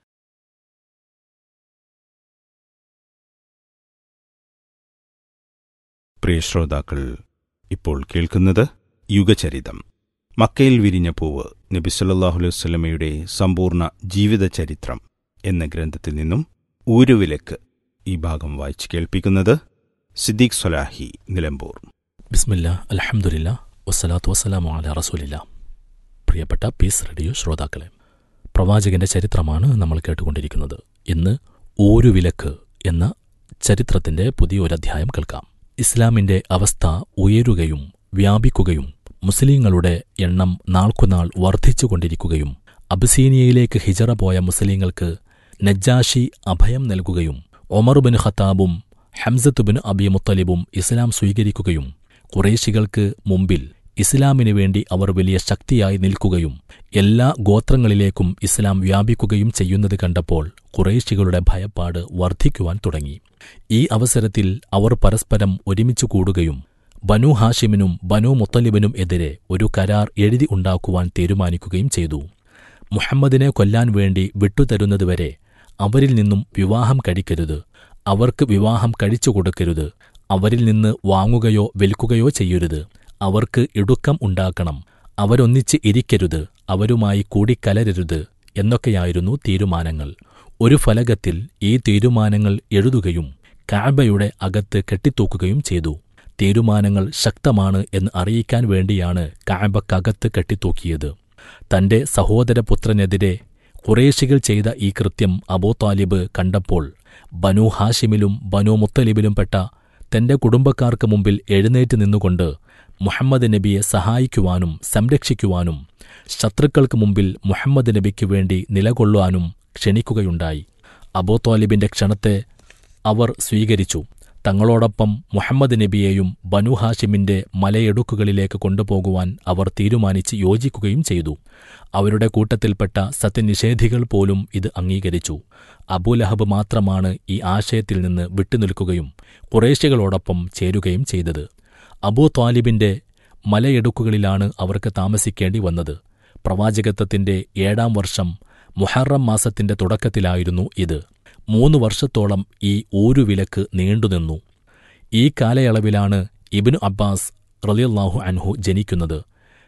പ്രിയ ശ്രോതാക്കൾ ഇപ്പോൾ കേൾക്കുന്നത് യുഗചരിതം മക്കയിൽ വിരിഞ്ഞ പൂവ് നബി സല്ലല്ലാഹു അലൈഹി വസല്ലമയുടെ സമ്പൂർണ്ണ ജീവിതചരിത്രം എന്ന ഗ്രന്ഥത്തിൽ നിന്നും ഊരുവിലക്ക് ഈ ഭാഗം വായിച്ച് കേൾപ്പിക്കുന്നത് സിദ്ദീഖ് സൊലാഹി നിലമ്പൂർ ബിസ്മില്ല അലഹമുല്ല വസ്സലാത്തു വസ്സലാമു അല റസൂലില്ല പ്രിയപ്പെട്ട പീസ് റേഡിയോ ശ്രോതാക്കളെ പ്രവാചകന്റെ ചരിത്രമാണ് നമ്മൾ കേട്ടുകൊണ്ടിരിക്കുന്നത് ഇന്ന് ഒരു വിലക്ക് എന്ന ചരിത്രത്തിന്റെ പുതിയൊരു അധ്യായം കേൾക്കാം ഇസ്ലാമിന്റെ അവസ്ഥ ഉയരുകയും വ്യാപിക്കുകയും മുസ്ലിങ്ങളുടെ എണ്ണം നാൾക്കുനാൾ വർദ്ധിച്ചുകൊണ്ടിരിക്കുകയും അബസീനിയയിലേക്ക് ഹിജറ പോയ മുസ്ലിങ്ങൾക്ക് നജ്ജാഷി അഭയം നൽകുകയും ഒമർ ബിൻ ഖത്താബും ഹംസത്ത് ബിൻ അബി മുത്തലിബും ഇസ്ലാം സ്വീകരിക്കുകയും കുറേശികൾക്ക് മുമ്പിൽ ഇസ്ലാമിനു വേണ്ടി അവർ വലിയ ശക്തിയായി നിൽക്കുകയും എല്ലാ ഗോത്രങ്ങളിലേക്കും ഇസ്ലാം വ്യാപിക്കുകയും ചെയ്യുന്നത് കണ്ടപ്പോൾ കുറേശികളുടെ ഭയപ്പാട് വർദ്ധിക്കുവാൻ തുടങ്ങി ഈ അവസരത്തിൽ അവർ പരസ്പരം ഒരുമിച്ചു കൂടുകയും ബനു ഹാഷിമിനും ബനു മുത്തലിബിനും എതിരെ ഒരു കരാർ എഴുതി ഉണ്ടാക്കുവാൻ തീരുമാനിക്കുകയും ചെയ്തു മുഹമ്മദിനെ കൊല്ലാൻ വേണ്ടി വിട്ടുതരുന്നതുവരെ അവരിൽ നിന്നും വിവാഹം കഴിക്കരുത് അവർക്ക് വിവാഹം കഴിച്ചു കൊടുക്കരുത് അവരിൽ നിന്ന് വാങ്ങുകയോ വിൽക്കുകയോ ചെയ്യരുത് അവർക്ക് ഇടുക്കം ഉണ്ടാക്കണം അവരൊന്നിച്ച് ഇരിക്കരുത് അവരുമായി കൂടിക്കലരരുത് എന്നൊക്കെയായിരുന്നു തീരുമാനങ്ങൾ ഒരു ഫലകത്തിൽ ഈ തീരുമാനങ്ങൾ എഴുതുകയും കാബയുടെ അകത്ത് കെട്ടിത്തൂക്കുകയും ചെയ്തു തീരുമാനങ്ങൾ ശക്തമാണ് എന്ന് അറിയിക്കാൻ വേണ്ടിയാണ് കാബക്കകത്ത് കെട്ടിത്തൂക്കിയത് തന്റെ സഹോദരപുത്രനെതിരെ കുറേശികൾ ചെയ്ത ഈ കൃത്യം അബൂ താലിബ് കണ്ടപ്പോൾ ബനു ഹാഷിമിലും ബനു മുത്തലിബിലും പെട്ട തന്റെ കുടുംബക്കാർക്ക് മുമ്പിൽ എഴുന്നേറ്റ് നിന്നുകൊണ്ട് മുഹമ്മദ് നബിയെ സഹായിക്കുവാനും സംരക്ഷിക്കുവാനും ശത്രുക്കൾക്ക് മുമ്പിൽ മുഹമ്മദ് നബിക്ക് വേണ്ടി നിലകൊള്ളുവാനും ക്ഷണിക്കുകയുണ്ടായി അബൂ താലിബിന്റെ ക്ഷണത്തെ അവർ സ്വീകരിച്ചു തങ്ങളോടൊപ്പം മുഹമ്മദ് നബിയെയും ബനു ഹാഷിമിന്റെ മലയെടുക്കുകളിലേക്ക് കൊണ്ടുപോകുവാൻ അവർ തീരുമാനിച്ച് യോജിക്കുകയും ചെയ്തു അവരുടെ കൂട്ടത്തിൽപ്പെട്ട സത്യനിഷേധികൾ പോലും ഇത് അംഗീകരിച്ചു അബൂലഹബ് മാത്രമാണ് ഈ ആശയത്തിൽ നിന്ന് വിട്ടുനിൽക്കുകയും കുറേശ്യകളോടൊപ്പം ചേരുകയും ചെയ്തത് അബൂ ത്വാലിബിന്റെ മലയെടുക്കുകളിലാണ് അവർക്ക് താമസിക്കേണ്ടി വന്നത് പ്രവാചകത്വത്തിന്റെ ഏഴാം വർഷം മുഹറം മാസത്തിന്റെ തുടക്കത്തിലായിരുന്നു ഇത് മൂന്ന് വർഷത്തോളം ഈ ഊരുവിലക്ക് നീണ്ടുനിന്നു ഈ കാലയളവിലാണ് ഇബ്നു അബ്ബാസ് റളിയല്ലാഹു അൻഹു ജനിക്കുന്നത്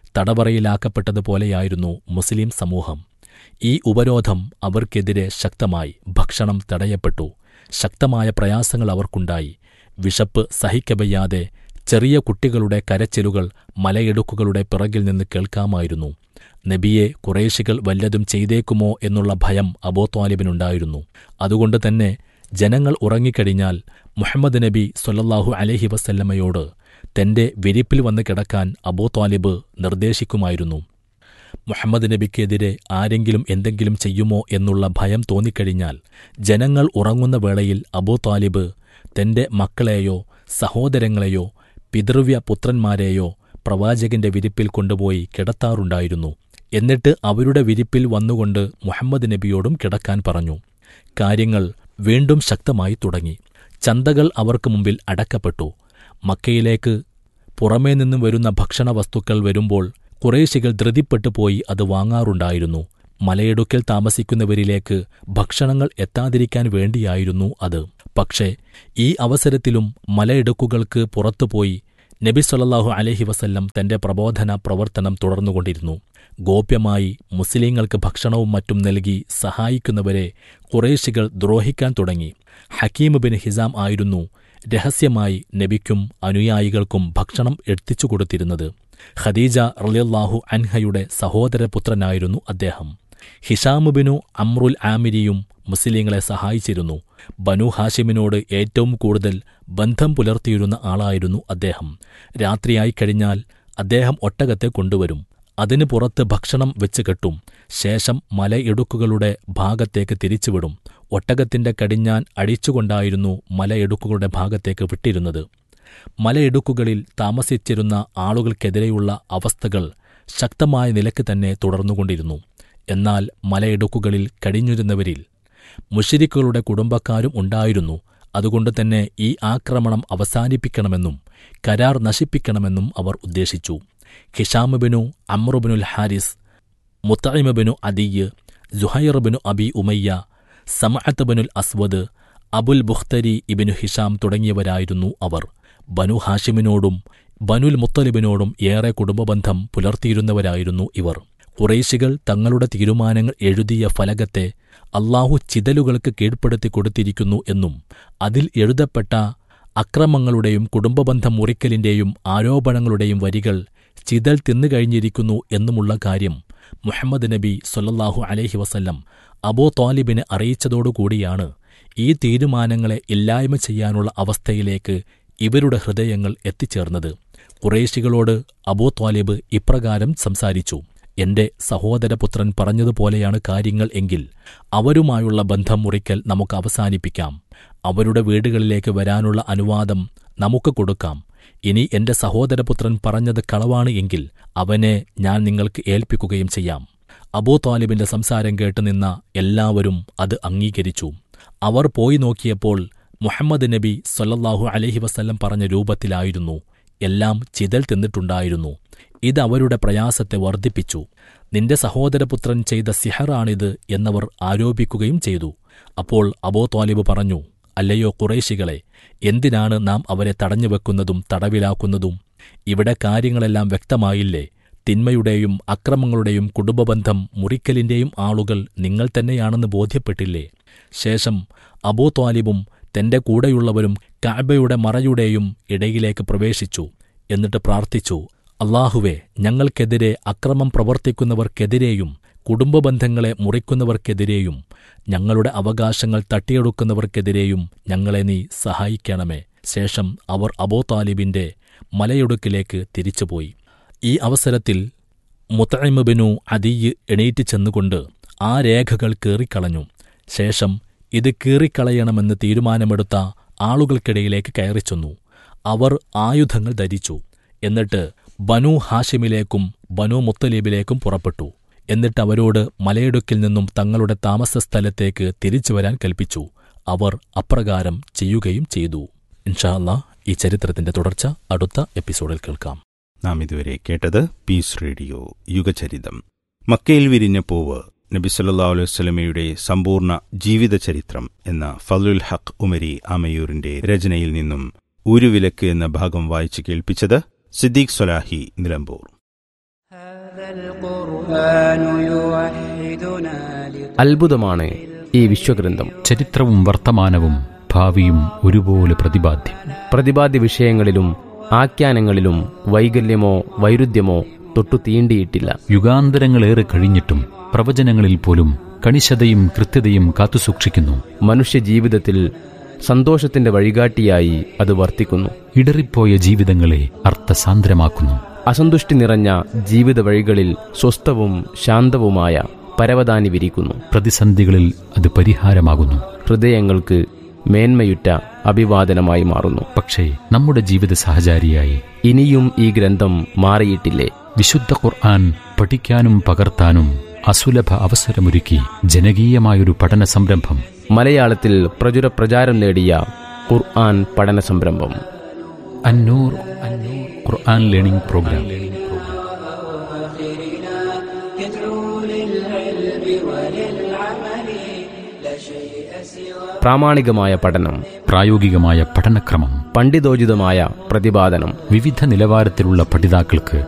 തടവറയിലാക്കപ്പെട്ടതുപോലെയായിരുന്നു മുസ്ലിം സമൂഹം ഈ ഉപരോധം അവർക്കെതിരെ ശക്തമായി ഭക്ഷണം തടയപ്പെട്ടു ശക്തമായ പ്രയാസങ്ങൾ അവർക്കുണ്ടായി വിശപ്പ് സഹിക്കവയ്യാതെ ചെറിയ കുട്ടികളുടെ കരച്ചിലുകൾ മലയിടുക്കുകളുടെ പിറകിൽ നിന്ന് കേൾക്കാമായിരുന്നു നബിയെ കുറേശികൾ വല്ലതും ചെയ്തേക്കുമോ എന്നുള്ള ഭയം അബോത്വാലിബിനുണ്ടായിരുന്നു അതുകൊണ്ട് തന്നെ ജനങ്ങൾ ഉറങ്ങിക്കഴിഞ്ഞാൽ മുഹമ്മദ് നബി സൊല്ലാഹു അലഹി വസല്ലമയോട് തന്റെ വിരിപ്പിൽ വന്ന് കിടക്കാൻ അബൂത്വാലിബ് നിർദ്ദേശിക്കുമായിരുന്നു മുഹമ്മദ് നബിക്കെതിരെ ആരെങ്കിലും എന്തെങ്കിലും ചെയ്യുമോ എന്നുള്ള ഭയം തോന്നിക്കഴിഞ്ഞാൽ ജനങ്ങൾ ഉറങ്ങുന്ന വേളയിൽ അബൂതാലിബ് തന്റെ മക്കളെയോ സഹോദരങ്ങളെയോ പിതൃവ്യ പുത്രന്മാരെയോ പ്രവാചകന്റെ വിരിപ്പിൽ കൊണ്ടുപോയി കിടത്താറുണ്ടായിരുന്നു എന്നിട്ട് അവരുടെ വിരിപ്പിൽ വന്നുകൊണ്ട് മുഹമ്മദ് നബിയോടും കിടക്കാൻ പറഞ്ഞു കാര്യങ്ങൾ വീണ്ടും ശക്തമായി തുടങ്ങി ചന്തകൾ അവർക്ക് മുമ്പിൽ അടക്കപ്പെട്ടു മക്കയിലേക്ക് പുറമേ നിന്നും വരുന്ന ഭക്ഷണ വസ്തുക്കൾ വരുമ്പോൾ കുറേശികൾ ധൃതിപ്പെട്ടു പോയി അത് വാങ്ങാറുണ്ടായിരുന്നു മലയിടുക്കിൽ താമസിക്കുന്നവരിലേക്ക് ഭക്ഷണങ്ങൾ എത്താതിരിക്കാൻ വേണ്ടിയായിരുന്നു അത് പക്ഷേ ഈ അവസരത്തിലും മലയിടുക്കുകൾക്ക് പുറത്തുപോയി നബി സൊല്ലാഹു അലഹി വസല്ലം തന്റെ പ്രബോധന പ്രവർത്തനം തുടർന്നുകൊണ്ടിരുന്നു ഗോപ്യമായി മുസ്ലിങ്ങൾക്ക് ഭക്ഷണവും മറ്റും നൽകി സഹായിക്കുന്നവരെ കുറേശികൾ ദ്രോഹിക്കാൻ തുടങ്ങി ഹക്കീം ബിൻ ഹിസാം ആയിരുന്നു രഹസ്യമായി നബിക്കും അനുയായികൾക്കും ഭക്ഷണം എത്തിച്ചു കൊടുത്തിരുന്നത് ഖദീജ റളിയല്ലാഹു അൻഹയുടെ സഹോദരപുത്രനായിരുന്നു അദ്ദേഹം ഹിഷാമുബിനു അമ്രുൽ ആമിരിയും മുസ്ലിങ്ങളെ സഹായിച്ചിരുന്നു ബനു ഹാഷിമിനോട് ഏറ്റവും കൂടുതൽ ബന്ധം പുലർത്തിയിരുന്ന ആളായിരുന്നു അദ്ദേഹം രാത്രിയായി കഴിഞ്ഞാൽ അദ്ദേഹം ഒട്ടകത്തെ കൊണ്ടുവരും അതിനു പുറത്ത് ഭക്ഷണം വെച്ച് കെട്ടും ശേഷം മലയിടുക്കുകളുടെ ഭാഗത്തേക്ക് തിരിച്ചുവിടും ഒട്ടകത്തിന്റെ കടിഞ്ഞാൻ അടിച്ചുകൊണ്ടായിരുന്നു മലയിടുക്കുകളുടെ ഭാഗത്തേക്ക് വിട്ടിരുന്നത് മലയിടുക്കുകളിൽ താമസിച്ചിരുന്ന ആളുകൾക്കെതിരെയുള്ള അവസ്ഥകൾ ശക്തമായ നിലയ്ക്ക് തന്നെ തുടർന്നുകൊണ്ടിരുന്നു എന്നാൽ മലയിടുക്കുകളിൽ കഴിഞ്ഞിരുന്നവരിൽ മുഷിരിക്കുകളുടെ കുടുംബക്കാരും ഉണ്ടായിരുന്നു അതുകൊണ്ട് തന്നെ ഈ ആക്രമണം അവസാനിപ്പിക്കണമെന്നും കരാർ നശിപ്പിക്കണമെന്നും അവർ ഉദ്ദേശിച്ചു ഹിഷാമുബിനു അമ്രുബിനുൽ ഹാരിസ് മുത്തൈമബിനു അദിയ് ജുഹൈറുബിനു അബി ഉമയ്യ സമഅത്തബിനുൽ അസ്വദ് അബുൽ ബുഖ്തരി ഇബിനു ഹിഷാം തുടങ്ങിയവരായിരുന്നു അവർ ബനു ഹാഷിമിനോടും ബനുൽ മുത്തലിബിനോടും ഏറെ കുടുംബബന്ധം പുലർത്തിയിരുന്നവരായിരുന്നു ഇവർ കുറേശികൾ തങ്ങളുടെ തീരുമാനങ്ങൾ എഴുതിയ ഫലകത്തെ അള്ളാഹു ചിതലുകൾക്ക് കീഴ്പ്പെടുത്തി കൊടുത്തിരിക്കുന്നു എന്നും അതിൽ എഴുതപ്പെട്ട അക്രമങ്ങളുടെയും കുടുംബബന്ധം മുറിക്കലിന്റെയും ആരോപണങ്ങളുടെയും വരികൾ ചിതൽ തിന്നുകഴിഞ്ഞിരിക്കുന്നു എന്നുമുള്ള കാര്യം മുഹമ്മദ് നബി സൊല്ലാഹു അലഹി വസല്ലം അബോ താലിബിന് അറിയിച്ചതോടുകൂടിയാണ് ഈ തീരുമാനങ്ങളെ ഇല്ലായ്മ ചെയ്യാനുള്ള അവസ്ഥയിലേക്ക് ഇവരുടെ ഹൃദയങ്ങൾ എത്തിച്ചേർന്നത് കുറേശികളോട് അബൂ ത്വാലിബ് ഇപ്രകാരം സംസാരിച്ചു എന്റെ സഹോദരപുത്രൻ പറഞ്ഞതുപോലെയാണ് കാര്യങ്ങൾ എങ്കിൽ അവരുമായുള്ള ബന്ധം മുറിക്കൽ നമുക്ക് അവസാനിപ്പിക്കാം അവരുടെ വീടുകളിലേക്ക് വരാനുള്ള അനുവാദം നമുക്ക് കൊടുക്കാം ഇനി എന്റെ സഹോദരപുത്രൻ പറഞ്ഞത് കളവാണ് എങ്കിൽ അവനെ ഞാൻ നിങ്ങൾക്ക് ഏൽപ്പിക്കുകയും ചെയ്യാം അബൂ താലിബിന്റെ സംസാരം കേട്ട് നിന്ന എല്ലാവരും അത് അംഗീകരിച്ചു അവർ പോയി നോക്കിയപ്പോൾ മുഹമ്മദ് നബി സൊല്ലാഹു അലഹി വസല്ലം പറഞ്ഞ രൂപത്തിലായിരുന്നു എല്ലാം ചിതൽ തിന്നിട്ടുണ്ടായിരുന്നു ഇത് അവരുടെ പ്രയാസത്തെ വർദ്ധിപ്പിച്ചു നിന്റെ സഹോദരപുത്രൻ ചെയ്ത സിഹറാണിത് എന്നവർ ആരോപിക്കുകയും ചെയ്തു അപ്പോൾ അബോ ത്വാലിബ് പറഞ്ഞു അല്ലയോ കുറേശികളെ എന്തിനാണ് നാം അവരെ തടഞ്ഞുവെക്കുന്നതും തടവിലാക്കുന്നതും ഇവിടെ കാര്യങ്ങളെല്ലാം വ്യക്തമായില്ലേ തിന്മയുടെയും അക്രമങ്ങളുടെയും കുടുംബബന്ധം മുറിക്കലിന്റെയും ആളുകൾ നിങ്ങൾ തന്നെയാണെന്ന് ബോധ്യപ്പെട്ടില്ലേ ശേഷം അബൂ ത്വാലിബും തന്റെ കൂടെയുള്ളവരും കാബയുടെ മറയുടെയും ഇടയിലേക്ക് പ്രവേശിച്ചു എന്നിട്ട് പ്രാർത്ഥിച്ചു അള്ളാഹുവെ ഞങ്ങൾക്കെതിരെ അക്രമം പ്രവർത്തിക്കുന്നവർക്കെതിരെയും കുടുംബബന്ധങ്ങളെ മുറിക്കുന്നവർക്കെതിരെയും ഞങ്ങളുടെ അവകാശങ്ങൾ തട്ടിയെടുക്കുന്നവർക്കെതിരെയും ഞങ്ങളെ നീ സഹായിക്കണമേ ശേഷം അവർ അബോ താലിബിന്റെ മലയൊടുക്കിലേക്ക് തിരിച്ചുപോയി ഈ അവസരത്തിൽ മുത്തൈമബിനു അദിയ് എണീറ്റ് ചെന്നുകൊണ്ട് ആ രേഖകൾ കീറിക്കളഞ്ഞു ശേഷം ഇത് കീറിക്കളയണമെന്ന് തീരുമാനമെടുത്ത ആളുകൾക്കിടയിലേക്ക് കയറിച്ചെന്നു അവർ ആയുധങ്ങൾ ധരിച്ചു എന്നിട്ട് ബനു ഹാഷിമിലേക്കും ബനു മുത്തലീബിലേക്കും പുറപ്പെട്ടു എന്നിട്ട് അവരോട് മലയിടുക്കിൽ നിന്നും തങ്ങളുടെ താമസസ്ഥലത്തേക്ക് തിരിച്ചു വരാൻ കൽപ്പിച്ചു അവർ അപ്രകാരം ചെയ്യുകയും ചെയ്തു ഇൻഷാല്ല ഈ ചരിത്രത്തിന്റെ തുടർച്ച അടുത്ത എപ്പിസോഡിൽ കേൾക്കാം നാം ഇതുവരെ കേട്ടത് പീസ് റേഡിയോ യുഗചരിതം മക്കയിൽ വിരിഞ്ഞ പൂവ് നബി സല്ലല്ലാഹു അലൈഹി വസല്ലമയുടെ സമ്പൂർണ്ണ ജീവിത ചരിത്രം എന്ന ഫലുൽ ഹഖ് ഉമരി ആമയൂരിന്റെ രചനയിൽ നിന്നും ഊരുവിലക്ക് എന്ന ഭാഗം വായിച്ചു കേൾപ്പിച്ചത് സിദ്ദീഖ് സൊലാഹി നിലമ്പൂർ അത്ഭുതമാണ് ഈ വിശ്വഗ്രന്ഥം ചരിത്രവും വർത്തമാനവും ഭാവിയും ഒരുപോലെ പ്രതിപാദ്യം പ്രതിപാദ്യ വിഷയങ്ങളിലും ആഖ്യാനങ്ങളിലും വൈകല്യമോ വൈരുദ്ധ്യമോ തൊട്ടു തീണ്ടിയിട്ടില്ല യുഗാന്തരങ്ങളേറെ കഴിഞ്ഞിട്ടും പ്രവചനങ്ങളിൽ പോലും കണിശതയും കൃത്യതയും കാത്തുസൂക്ഷിക്കുന്നു മനുഷ്യ ജീവിതത്തിൽ സന്തോഷത്തിന്റെ വഴികാട്ടിയായി അത് വർത്തിക്കുന്നു ഇടറിപ്പോയ ജീവിതങ്ങളെ അർത്ഥസാന്ദ്രമാക്കുന്നു അസന്തുഷ്ടി നിറഞ്ഞ ജീവിത വഴികളിൽ സ്വസ്ഥവും ശാന്തവുമായ പരവതാനി വിരിക്കുന്നു പ്രതിസന്ധികളിൽ അത് പരിഹാരമാകുന്നു ഹൃദയങ്ങൾക്ക് മേന്മയുറ്റ അഭിവാദനമായി മാറുന്നു പക്ഷേ നമ്മുടെ ജീവിത സഹചാരിയായി ഇനിയും ഈ ഗ്രന്ഥം മാറിയിട്ടില്ലേ വിശുദ്ധ ഖുർആൻ പഠിക്കാനും പകർത്താനും അസുലഭ അവസരമൊരുക്കി ജനകീയമായൊരു പഠന സംരംഭം മലയാളത്തിൽ പ്രചുര പ്രചാരം നേടിയ ഖുർആൻ പഠന സംരംഭം അന്നൂർ അന്നൂർ ഖുർആൻ ലേണിംഗ് പ്രോഗ്രാം പ്രാമാണികമായ പഠനം പ്രായോഗികമായ പഠനക്രമം പണ്ഡിതോചിതമായ പ്രതിപാദനം വിവിധ നിലവാരത്തിലുള്ള പഠിതാക്കൾക്ക്